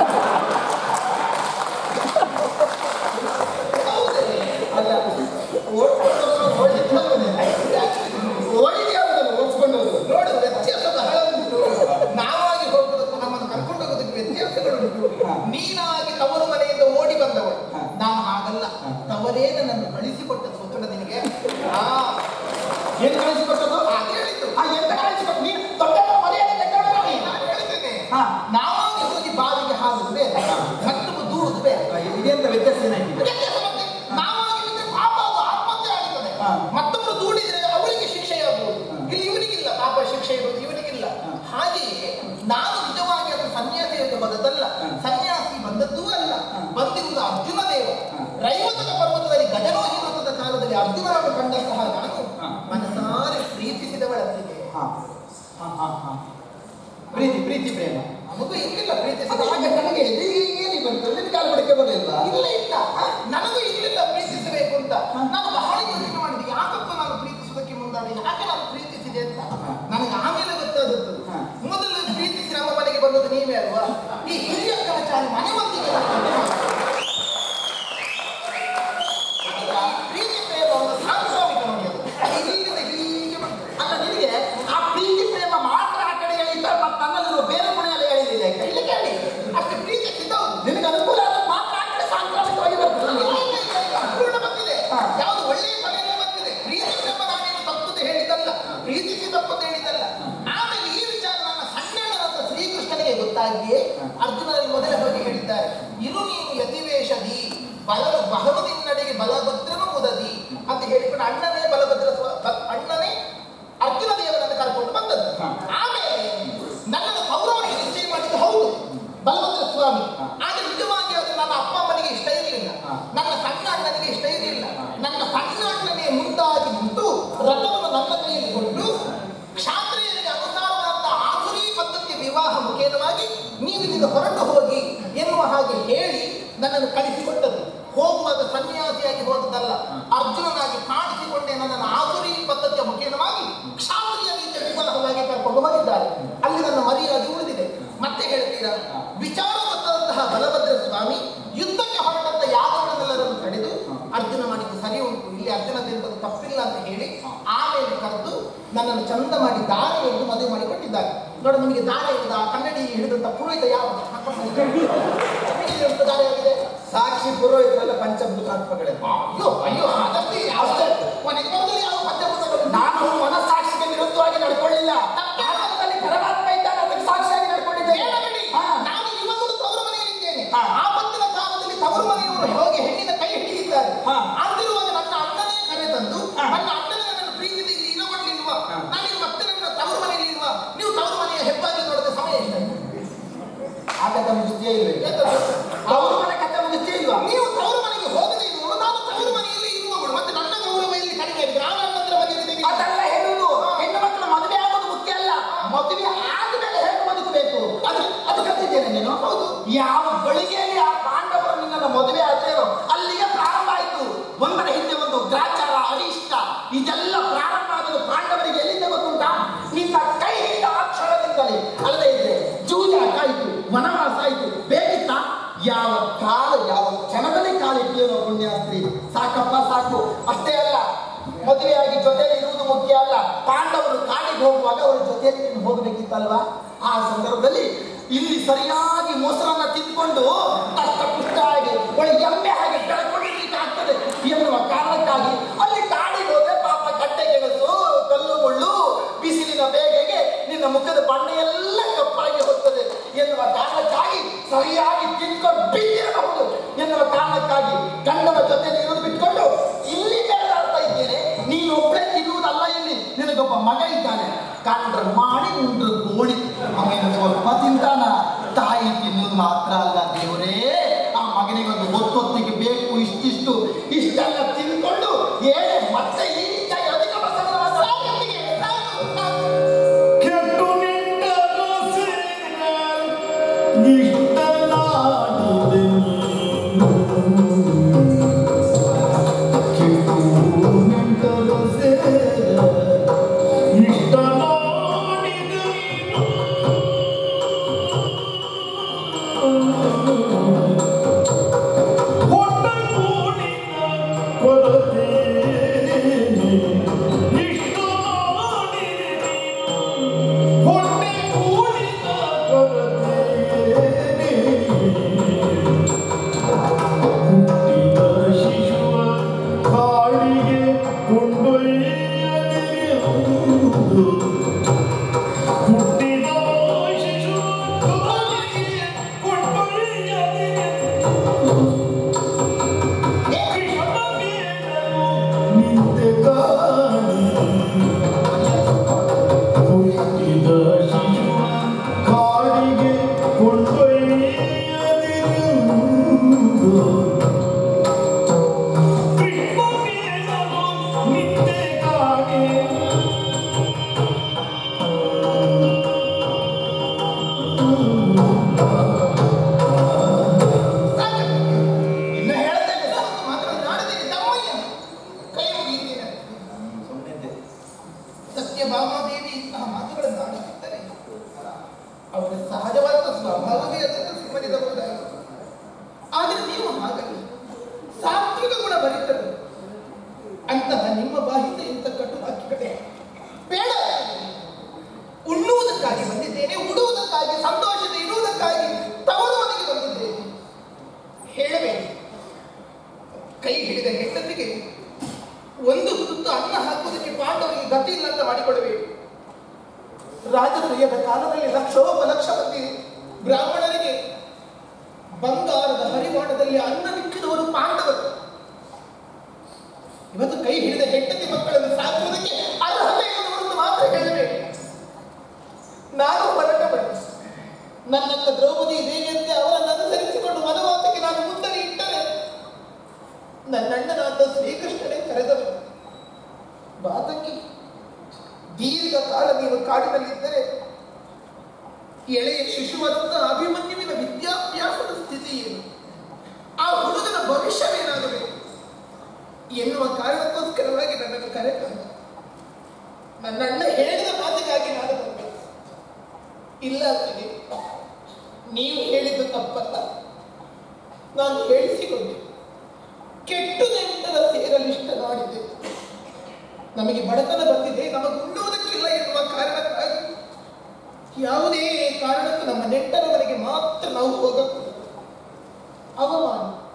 [SPEAKER 2] ಹೌದೇ?
[SPEAKER 1] ಅಲ್ಲ ಓಡ್ಕೊಂಡು ಓಡಿದ್ನವನೇ. ಓಡಿಗೆ ಅವನನ್ನು ಓಡಿಸ್ಕೊಂಡು ಹೋದ್ರು
[SPEAKER 2] ನೋಡು ವ್ಯತ್ಯಾಸ ಬಹಳ ಉಂಟು ನಾವಾಗಿ ಹೋಗುವುದಕ್ಕೂ ನಮ್ಮನ್ನು ಕರ್ಕೊಂಡು ಹೋಗೋದಕ್ಕೆ ವ್ಯತ್ಯಾಸಗಳುಂಟು
[SPEAKER 1] ಹಾ.
[SPEAKER 2] ನೀನಾಗಿ ತವರು ಮನೆಯಿಂದ ಓಡಿ ಬಂದವಳು
[SPEAKER 1] ಹಾ.
[SPEAKER 2] ನಾನು ಹಾಗಲ್ಲ
[SPEAKER 1] ಹಾ.
[SPEAKER 2] ತವರೇ ನನ್ನನ್ನು ಕಳಿಸಿಕೊಟ್ಟದ್ದು ಗೊತ್ತುಂಟ ನಿನಗೆ ಆ
[SPEAKER 1] ಏನು ಕಳಿಸಿಕೊಟ್ಟದ್ದು
[SPEAKER 2] ಹಾಗೆ ಹೇಳಿದ್ದು
[SPEAKER 1] ಆ ಎಂತ ಕಳಿಸಿಕೊಟ್ಟು ನೀನು ದೊಡ್ಡ ಮರ್ಯಾದೆ ತೆಗೆದುಕೊಂಡು ನೀನು.
[SPEAKER 2] ನಾನು ಹೇಳ್ತೇನೆ
[SPEAKER 1] ಹಾ.
[SPEAKER 2] ನಾವಾಗಿ ಹೋಗಿ ಬಾವಿಗೆ ಹಾರುದು ಬೇರೆ ಮತ್ತೊಬ್ಬ ದೂಡುದು ಬೇರೆ
[SPEAKER 1] ಇದೆಂತ ವ್ಯತ್ಯಾಸ ಏನಾಗಿದೆ
[SPEAKER 2] ವ್ಯತ್ಯಾಸ ಮತ್ತೆ ನಾವಾಗಿ ಬಿದ್ರೆ ಪಾಪ ಅದು ಆತ್ಮಹತ್ಯೆ ಆಗುತ್ತದೆ
[SPEAKER 1] ಹಾ.
[SPEAKER 2] ಮತ್ತೊಬ್ಬರು ದೂಡಿದ್ರೆ ಅವರಿಗೆ ಶಿಕ್ಷೆಯಾಗುವುದು
[SPEAKER 1] ಹಾ.
[SPEAKER 2] ಇಲ್ಲಿ ಇವನಿಗಿಲ್ಲ ಪಾಪ ಶಿಕ್ಷೆ ಇರುವುದು ಇವನಿಗಿಲ್ಲ
[SPEAKER 1] ಹಾ.
[SPEAKER 2] ಹಾಗೆಯೇ ನಾನು ನಿಜವಾಗಿ ಅದು ಸನ್ಯಾಸಿಯಾಗಿ ಬಂದದ್ದಲ್ಲ
[SPEAKER 1] ಹಾ.
[SPEAKER 2] ಸನ್ಯಾಸಿ ಬಂದದ್ದೂ ಅಲ್ಲ
[SPEAKER 1] ಹಾ.
[SPEAKER 2] ಬಂದಿರುವುದು ಅರ್ಜುನ ದೇವ
[SPEAKER 1] ಹಾ.
[SPEAKER 2] ರೈವತನ ಪರ್ವತದಲ್ಲಿ ಗಜರೋಹಿ ವ್ರತದ ಕಾಲದಲ್ಲಿ ಅರ್ಜುನನನ್ನು ಕಂಡಂತಹ ನಾನು
[SPEAKER 1] ಹಾ.
[SPEAKER 2] ಮನಸಾರೆ ಪ್ರೀತಿಸಿದವಳಂತಿದೆ
[SPEAKER 1] ಹಾ ಹಾ ಹಾ ಹಾ ಪ್ರೀತಿ ಪ್ರೀತಿ ಪ್ರೇಮ
[SPEAKER 2] ನಮಗೂ ಇರಲಿಲ್ಲ ಪ್ರೀತಿಸಿದ
[SPEAKER 1] ಅದು ಆಗ ನನಗೆ ಏನಿ ಬಂತು ನಿನ್ನ ಕಾಲು ಬಡಕೆ ಬರಲಿಲ್ಲ
[SPEAKER 2] ಇಲ್ಲ ಇಲ್ಲ ನನಗೂ ಇರಲಿಲ್ಲ ಪ್ರೀತಿಸಬೇಕು ಅಂತ ನಾನು ಬಹಳ ಯೋಚನೆ ಮಾಡಿದೆ ಯಾಕಪ್ಪ ನಾನು ಪ್ರೀತಿಸುವುದಕ್ಕೆ ಮುಂದಾದೆ ಯಾಕೆ ನಾನು ಪ್ರೀತಿಸಿದೆ ಅಂತ ನನಗೆ ಆಮೇಲೆ ಗೊತ್ತಾದ ಅಲ್ವಾ ಈ ಹಿರಿಯ ಗ್ರಹಚಾರಿ ಮನೆ ಮಂದಿಗೆ ಪ್ರೀತಿ ಪ್ರೇಮ ಒಂದು ಸಾಂಸ್ರಾಮಿಕ ನೋಡಿ ಅದು. ಇಲ್ಲಿಂದ ಹೀಗೆ ಬರ್ತದೆ.
[SPEAKER 1] ಅಲ್ಲ ನಿನಗೆ ಆ ಪ್ರೀತಿ ಪ್ರೇಮ ಮಾತ್ರ ಆ ಕಡೆ ಎಳೀತಾರೆ ಮತ್ತೆ ನನ್ನಲ್ಲಿರುವ ಬೇರೆ ಗುಣೆಲ್ಲ ಎಳೀಲಿಲ್ಲ ಯಾಕೆ?
[SPEAKER 2] ಇಲ್ಲಿ ಕೇಳಿ ಅಷ್ಟು ಪ್ರೀತಿ ಸಿದ್ದವು
[SPEAKER 1] ನಿನಗೆ ಅನುಕೂಲ ಆದ ಮಾತ್ರ ಆ ಕಡೆ ಸಾಂಕ್ರಾಮಿಕವಾಗಿ ಬರ್ತದೆ
[SPEAKER 2] ಅಪೂರ್ಣ ಬಂದಿದೆ
[SPEAKER 1] ಹಾ.
[SPEAKER 2] ಯಾವುದು ಒಳ್ಳೆಯ ಸಮಯದಲ್ಲಿ ಬಂದಿದೆ ಪ್ರೀತಿ ಪ್ರೇಮ ನಾನೇನು ತಪ್ಪುದು ಹೇಳಿದ್ದಲ್ಲ ಪ್ರೀತಿಸಿ ತಪ್ಪುದು ಹೇಳಿದ್ದಲ್ಲ ಆಮೇಲೆ ಈ ವಿಚಾರ ನನ್ನ ಸಣ್ಣಣ್ಣನಾದ ಶ್ರೀಕೃಷ್ಣನಿಗೆ ಗೊತ್ತಾಗಿಯೇ ಅರ್ಜುನರಲ್ಲಿ ಮೊದಲ ಬಗ್ಗೆ ಹೇಳಿದ್ದಾರೆ ಇರು ನೀನು ಯತಿವೇಶದಿ ಬಲ ಬಹಮದಿನ್ನಡೆಗೆ ಬಲಭದ್ರನು ಮುದದಿ ಅಂತ ಹೇಳಿಕೊಂಡು ಅಣ್ಣನೇ ಬಲಭದ್ರ ಸ್ವ- ಬ- ಅಣ್ಣನೇ ಅರ್ಜುನ ದೇವರನ್ನು ಕರ್ಕೊಂಡು ಬಂದದ್ದು
[SPEAKER 1] ಹಾ.
[SPEAKER 2] ಆಮೇಲೆ ನನ್ನನ್ನು ಕೌರವನಿಗೆ ನಿಶ್ಚಯ ಮಾಡಿದ್ದು ಹೌದು ಬಲಭದ್ರ ಸ್ವಾಮಿ ಆದ್ರೆ ನಿಜವಾಗಿ ಅದು ನನ್ನ ಅಪ್ಪ ಅಮ್ಮನಿಗೆ ಇಷ್ಟ ಇರಲಿಲ್ಲ
[SPEAKER 1] ಹಾ.
[SPEAKER 2] ನನ್ನ ಸಣ್ಣ ಅಣ್ಣನಿಗೆ ಇಷ್ಟ ಇರಲಿಲ್ಲ ನನ್ನ ಸಣ್ಣ ಅಣ್ಣನೇ ಮುಂದಾಗಿ ನಿಂತು ರಥವನ್ನು ನನ್ನ ಕೈಯಲ್ಲಿ ಕೊಟ್ಟು ಕ್ಷಾತ್ರಿಯರಿಗೆ ಅನುಸಾರವಾದಂತಹ ಆಸುರಿ ಪದ್ಧತಿಯ ವಿವಾಹ ಮುಖೇನವಾಗಿ ನೀವು ಇದನ್ನು ಹೊರಟು ಹೋಗಿ ಎನ್ನುವ ಹಾಗೆ ಹೇಳಿ ನನ್ನನ್ನು ಕಳಿಸಿಕೊಟ್ಟದ್ದು ಹೋಗುವಾಗ ಸನ್ಯಾಸಿಯಾಗಿ ಹೋದದಲ್ಲ ಅರ್ಜುನನಾಗಿ ಕಾಣಿಸಿಕೊಂಡೇ ನನ್ನನ್ನು ಆಸುರಿ ಪದ್ಧತಿಯ ಮುಖೇನವಾಗಿ ಕ್ಷಾತ್ರಿಯ ರೀತಿಯ ವಿವಾಹವಾಗಿ ಕರ್ಕೊಂಡು ಹೋಗಿದ್ದಾರೆ ಅಲ್ಲಿ ನನ್ನ ಮರಿಯಾಗಿ ಉಳಿದಿದೆ ಮತ್ತೆ ಹೇಳ್ತೀರಾ ವಿಚಾರ ಗೊತ್ತಾದಂತಹ ಬಲಭದ್ರ ಸ್ವಾಮಿ ಯುದ್ಧಕ್ಕೆ ಹೊರಟಂತ ಯಾದವರನ್ನೆಲ್ಲರನ್ನು ತಡೆದು ಅರ್ಜುನ ಮಾಡಿದ್ದು ಸರಿ ಉಂಟು ಇಲ್ಲಿ ಅರ್ಜುನ ತಿರುಗದು ತಪ್ಪಿಲ್ಲ ಅಂತ ಹೇಳಿ ಆಮೇಲೆ ಕರೆದು ನನ್ನನ್ನು ಚಂದ ಮಾಡಿ ದಾರೆ ಎಂದು ಮದುವೆ ಮಾಡಿ ಕೊಟ್ಟಿದ್ದಾರೆ ನೋಡು ನಿಮಗೆ ದಾರೆ ಇರುದ ಕನ್ನಡಿ ಹಿಡಿದಂತ ಪುರೋಹಿತ ಯಾವ ನಿಮಗೆ ದಾರೆ ಆಗಿದೆ
[SPEAKER 1] ಸಾಕ್ಷಿ ಪುರೋಹಿತರೆಲ್ಲ ಪಂಚಭೂತಾತ್ಮಗಳೇ
[SPEAKER 2] ಅಯ್ಯೋ ಅಯ್ಯೋ ಅದಷ್ಟೇ ಅಷ್ಟೇ ಕೊನೆಗೆ ಬರೋದಿಲ್ಲ ಯಾವ ಪಂಚಭೂತಗಳು
[SPEAKER 1] ನಾನು ಮನಸ್ಸಾಕ್ಷಿಗೆ ವಿರುದ್ಧವಾಗಿ ನಡ್ಕೊಳ್ಳಿಲ್ಲ ಆತ್ಮದಲ್ಲಿ ಪರಮಾತ್ಮ ಇದ್ದಾನೆ ಅದಕ್ಕೆ ಸಾಕ್ಷಿಯಾಗಿ ನಡ್ಕೊಂಡಿದ್ದೇನೆ
[SPEAKER 2] ಬೇಡ ಬಿಡಿ.
[SPEAKER 1] ಹಾ.
[SPEAKER 2] ನಾನು ಇವಾಗಲೂ ತವರು ಮನೆಯಲ್ಲಿದ್ದೇನೆ
[SPEAKER 1] ಹಾ.
[SPEAKER 2] ಆಪತ್ತಿನ ಕಾಲದಲ್ಲಿ ತವರು ಮನೆಯವರು ಹೇಗೆ ಹೆಣ್ಣಿನ ಕೈ ಹಿಡಿದಿದ್ದಾರೆ
[SPEAKER 1] ಹಾ.
[SPEAKER 2] ಅಂತಿರುವಾಗ ನನ್ನ ಅಣ್ಣನೇ ಕರೆ ತಂದು
[SPEAKER 1] ಹಾ.
[SPEAKER 2] ನನ್ನ ಅಣ್ಣನೇ ನನ್ನ ಪ್ರೀತಿಯಿಂದ ಇಲ್ಲಿ ಇರಬಡ್ಲಿಲ್ವಾ
[SPEAKER 1] ಹಾ.
[SPEAKER 2] ನಾನೀಗ ಮತ್ತೆ ನನ್ನ ತವರು ಮನೆಯಲ್ಲಿ ಇಲ್ವಾ ನೀವು ತವರು ಮನೆಯ ಹೆಬ್ಬಾಗಿ ನೋಡಿದ ಸಮಯ ಎಷ್ಟಾಯ್ತು
[SPEAKER 1] ಆ ಕಥೆ ಮುಗಿಸ್ತೇ ಇಲ್ವೇ
[SPEAKER 2] ಎಂತದು?
[SPEAKER 1] ಅವ್ರ ಮನೆ ಕಥೆ ಮುಗಿಸ್ತೇ ಇಲ್ವಾ
[SPEAKER 2] ನೀವು ತವರು ಮನೆಗೆ ಹೋಗದೇ ಇರುವಳು ನಾನು ತವರು ಮನೆಯಲ್ಲಿ ಇರುವವಳು ಮತ್ತೆ ನನ್ನ ಗೌರವ ಇಲ್ಲಿ ಕಡಿಮೆ ಆಗಿದೆ ನಾನು ಅಣ್ಣಂದ್ರ ಮನೆಯಲ್ಲಿ ತೆಗೆದು-
[SPEAKER 1] ಅದೆಲ್ಲ ಹೇಳುದು ಹೆಣ್ಣು ಮಕ್ಕಳ ಮದುವೆ ಆಗೋದು ಮುಖ್ಯ ಅಲ್ಲ ಮದುವೆ ಆದ್ಮೇಲೆ ಹೇಗೆ ಬದುಕಬೇಕು ಅದು ಅದು ಕಲ್ತಿದ್ದೇನೆ ನೀನು ಹೌದು ಯಾವ ಗಳಿಗೆಯಲ್ಲಿ ಆ ಪಾಂಡವರು ನಿನ್ನನ್ನು ಮದುವೆ ಆದ್ರೇನೋ ಅಲ್ಲಿಗೆ ಪ್ರಾರಂಭ ಆಯ್ತು ಒಂದರ ಹಿಂದೆ ಒಂದು ಗ್ರಾಚಾರ ಅರಿಷ್ಟ ಇದೆಲ್ಲ ಪ್ರಾರಂಭ ಆಗೋದು ಪಾಂಡವರಿಗೆ ಎಲ್ಲಿಂದ ಗೊತ್ತುಂಟಾ ನಿನ್ನ ಕೈ ಹಿಡಿದ ಆ ಕ್ಷಣದಿಂದಲೇ ಅಲ್ಲದೆ ಇದ್ರೆ ಜೂಜಾಟ ಆಯ್ತು ವನವಾಸ ಆಯ್ತು ಬೇಕಿತ್ತ ಯಾವ ಕಾಲ ಯಾವ ಕ್ಷಣದಲ್ಲಿ ಕಾಲಿಟ್ಟಿಯೋ ಪುಣ್ಯಾಸ್ತ್ರಿ ಸಾಕಪ್ಪ ಸಾಕು ಅಷ್ಟೇ ಅಲ್ಲ ಮದುವೆಯಾಗಿ ಜೊತೆಯಲ್ಲಿ ಇರುವುದು ಮುಖ್ಯ ಅಲ್ಲ ಪಾಂಡವರು ಕಾಡಿಗೆ ಹೋಗುವಾಗ ಅವರ ಜೊತೆಯಲ್ಲಿ ನೀನು ಹೋಗಬೇಕಿತ್ತಲ್ವಾ ಆ ಸಂದರ್ಭದಲ್ಲಿ ಇಲ್ಲಿ ಸರಿಯಾಗಿ ಮೊಸರನ್ನ ತಿಂದ್ಕೊಂಡು ಕಷ್ಟ ಪುಷ್ಟಾಗಿ ಒಳ್ಳೆ ಎಮ್ಮೆ ಹಾಗೆ ಬೆಳ್ಕೊಂಡಿರ್ಲಿಕ್ಕೆ ಆಗ್ತದೆ ಎನ್ನುವ ಕಾರಣಕ್ಕಾಗಿ ಅಲ್ಲಿ ಕಾಡಿಗೆ ಹೋದ್ರೆ ಪಾಪ ಕಟ್ಟೆ ಗೆಣಸು ಕಲ್ಲು ಮುಳ್ಳು ಬಿಸಿಲಿನ ಬೇಗೆಗೆ ನಿನ್ನ ಮುಖದ ಬಣ್ಣ ಎಲ್ಲ ಕಪ್ಪಾಗಿ ಹೋಗ್ತದೆ ಎನ್ನುವ ಕಾರಣಕ್ಕಾಗಿ ಸರಿಯಾಗಿ ತಿಂದ್ಕೊಂಡು ಬಿದ್ದಿರಬಹುದು ಎನ್ನುವ ಕಾರಣಕ್ಕಾಗಿ ಗಂಡನ ಜೊತೆ ಇರುವುದು ಬಿಟ್ಕೊಂಡು ಇಲ್ಲಿ ಬೆಳೆದಾಡ್ತಾ ಇದ್ದೇನೆ ನೀನು ಒಬ್ಬಳೇ ತಿನ್ನುವುದಲ್ಲ ಇಲ್ಲಿ ನಿನಗೊಬ್ಬ ಮಗ ಇದ್ದಾನೆ ಕಂಡ್ರೆ ಮಾಡಿ ಉಂಡ್ರು ಗೋಣಿ ಅವನು ಸ್ವಲ್ಪ ತಿಂತಾನ ತಾಯಿ ತಿನ್ನುವುದು ಮಾತ್ರ ಅಲ್ಲ ದೇವರೇ ಆ ಮಗನಿಗೊಂದು ಹೊತ್ತೊತ್ತಿಗೆ ಬೇಕು ಇಷ್ಟಿಷ್ಟು ಇಷ್ಟೆಲ್ಲ ತಿನ್ಕೊಂಡು ಏನೇ ಮತ್ತೆ ಈ ರೀತಿಯಾಗಿ ಅಧಿಕ ಪ್ರಸಂಗ
[SPEAKER 2] ಸಾಕತ್ತಿಗೆ, ಸಾಕು, ಸಾಕು.
[SPEAKER 3] ಕೆಟ್ಟು ನಿಂತ ಸೇರ ಇಷ್ಟನಾಡಿದೆ
[SPEAKER 2] ಸ್ವಭಾವವೇ ಅದನ್ನು ಸುಮ್ಮನಿರಬಹುದಾಗಿತ್ತು ಆದರೆ ನೀವು ಹಾಗಲ್ಲ ಸಾತ್ವಿಕ ಗುಣ ಬರೀತದೆ ಅಂತಹ ನಿಮ್ಮ ಬಾಹಿತ ಇಂಥ ಕಟ್ಟು ವಾಕ್ಯಗಳೇ ಬೇಡ ಉಣ್ಣುವುದಕ್ಕಾಗಿ ಬಂದಿದ್ದೇನೆ ಉಡುವುದಕ್ಕಾಗಿ ಸಂತೋಷದ ಇರುವುದಕ್ಕಾಗಿ ತವರು ಮನೆಗೆ ಬಂದಿದ್ದೇನೆ ಹೇಳಬೇಡಿ ಕೈ ಹಿಡಿದ ಹೆಂಡತಿಗೆ ಒಂದು ತುತ್ತು ಅನ್ನ ಹಾಕುವುದಕ್ಕೆ ಪಾಂಡವರಿಗೆ ಗತಿ ಇಲ್ಲ ಅಂತ ಮಾಡಿಕೊಡಬೇಡಿ ರಾಜದ್ರಯದ ಕಾಲದಲ್ಲಿ ಲಕ್ಷೋಪ ಲಕ್ಷ ಮಂದಿ ಬ್ರಾಹ್ಮಣರಿಗೆ ಬಂಗಾರದ ಹರಿವಾಣದಲ್ಲಿ ಅನ್ನ ನಿಕ್ಕಿದವರು ಪಾಂಡವರು ಇವತ್ತು ಕೈ ಹಿಡಿದ ಹೆಂಡತಿ ಮಕ್ಕಳನ್ನು ಸಾಕುವುದಕ್ಕೆ ಅರ್ಹತೆ ಇರುವವರನ್ನು ಮಾತ್ರ ಹೇಳಬೇಡಿ ನಾನು ಹೊರಟ ಬಳಿ ನನ್ನಕ್ಕ ದ್ರೌಪದಿ ದೇವಿಯಂತೆ ಅವರನ್ನು ಅನುಸರಿಸಿಕೊಂಡು ವನವಾಸಕ್ಕೆ ನಾನು ಮುಂದಡಿ ಇಟ್ಟರೆ ನನ್ನಣ್ಣನಾದ ಶ್ರೀಕೃಷ್ಣನೇ ಕರೆದವರು ಬಾತಕ್ಕೆ ದೀರ್ಘ ಕಾಲ ನೀವು ಕಾಡಿನಲ್ಲಿದ್ದರೆ ಎಳೆಯ ಶಿಶುವಾದಂತ ಅಭಿಮನ್ಯುವಿನ ವಿದ್ಯಾಭ್ಯಾಸದ ಸ್ಥಿತಿ ಏನು ಆ ಹುಡುಗನ ಭವಿಷ್ಯವೇನಾಗಬೇಕು ಎನ್ನುವ ಕಾರಣಕ್ಕೋಸ್ಕರವಾಗಿ ನನ್ನನ್ನು ಕರೆತಂದ ನನ್ನ ಅಣ್ಣ ಹೇಳಿದ ಮಾತಿಗಾಗಿ ನಾನು ಬಂದೆ ಇಲ್ಲ ಅಂತೀನಿ ನೀವು ಹೇಳಿದ್ದು ತಪ್ಪಲ್ಲ ನಾನು ಹೇಳಿಸಿಕೊಂಡೆ ಕೆಟ್ಟು ನೆಂಟರ ಸೇರಲಿಷ್ಟ ಮಾಡಿದೆ ನಮಗೆ ಬಡತನ ಬಂದಿದೆ ನಮಗೆ ಉಣ್ಣುವುದಕ್ಕಿಲ್ಲ ಎನ್ನುವ ಕಾರಣಕ್ಕಾಗಿ ಯಾವುದೇ ಕಾರಣಕ್ಕೂ ನಮ್ಮ ನೆಂಟರ ಮನೆಗೆ ಮಾತ್ರ ನಾವು ಹೋಗಬೇಕು ಅವಮಾನ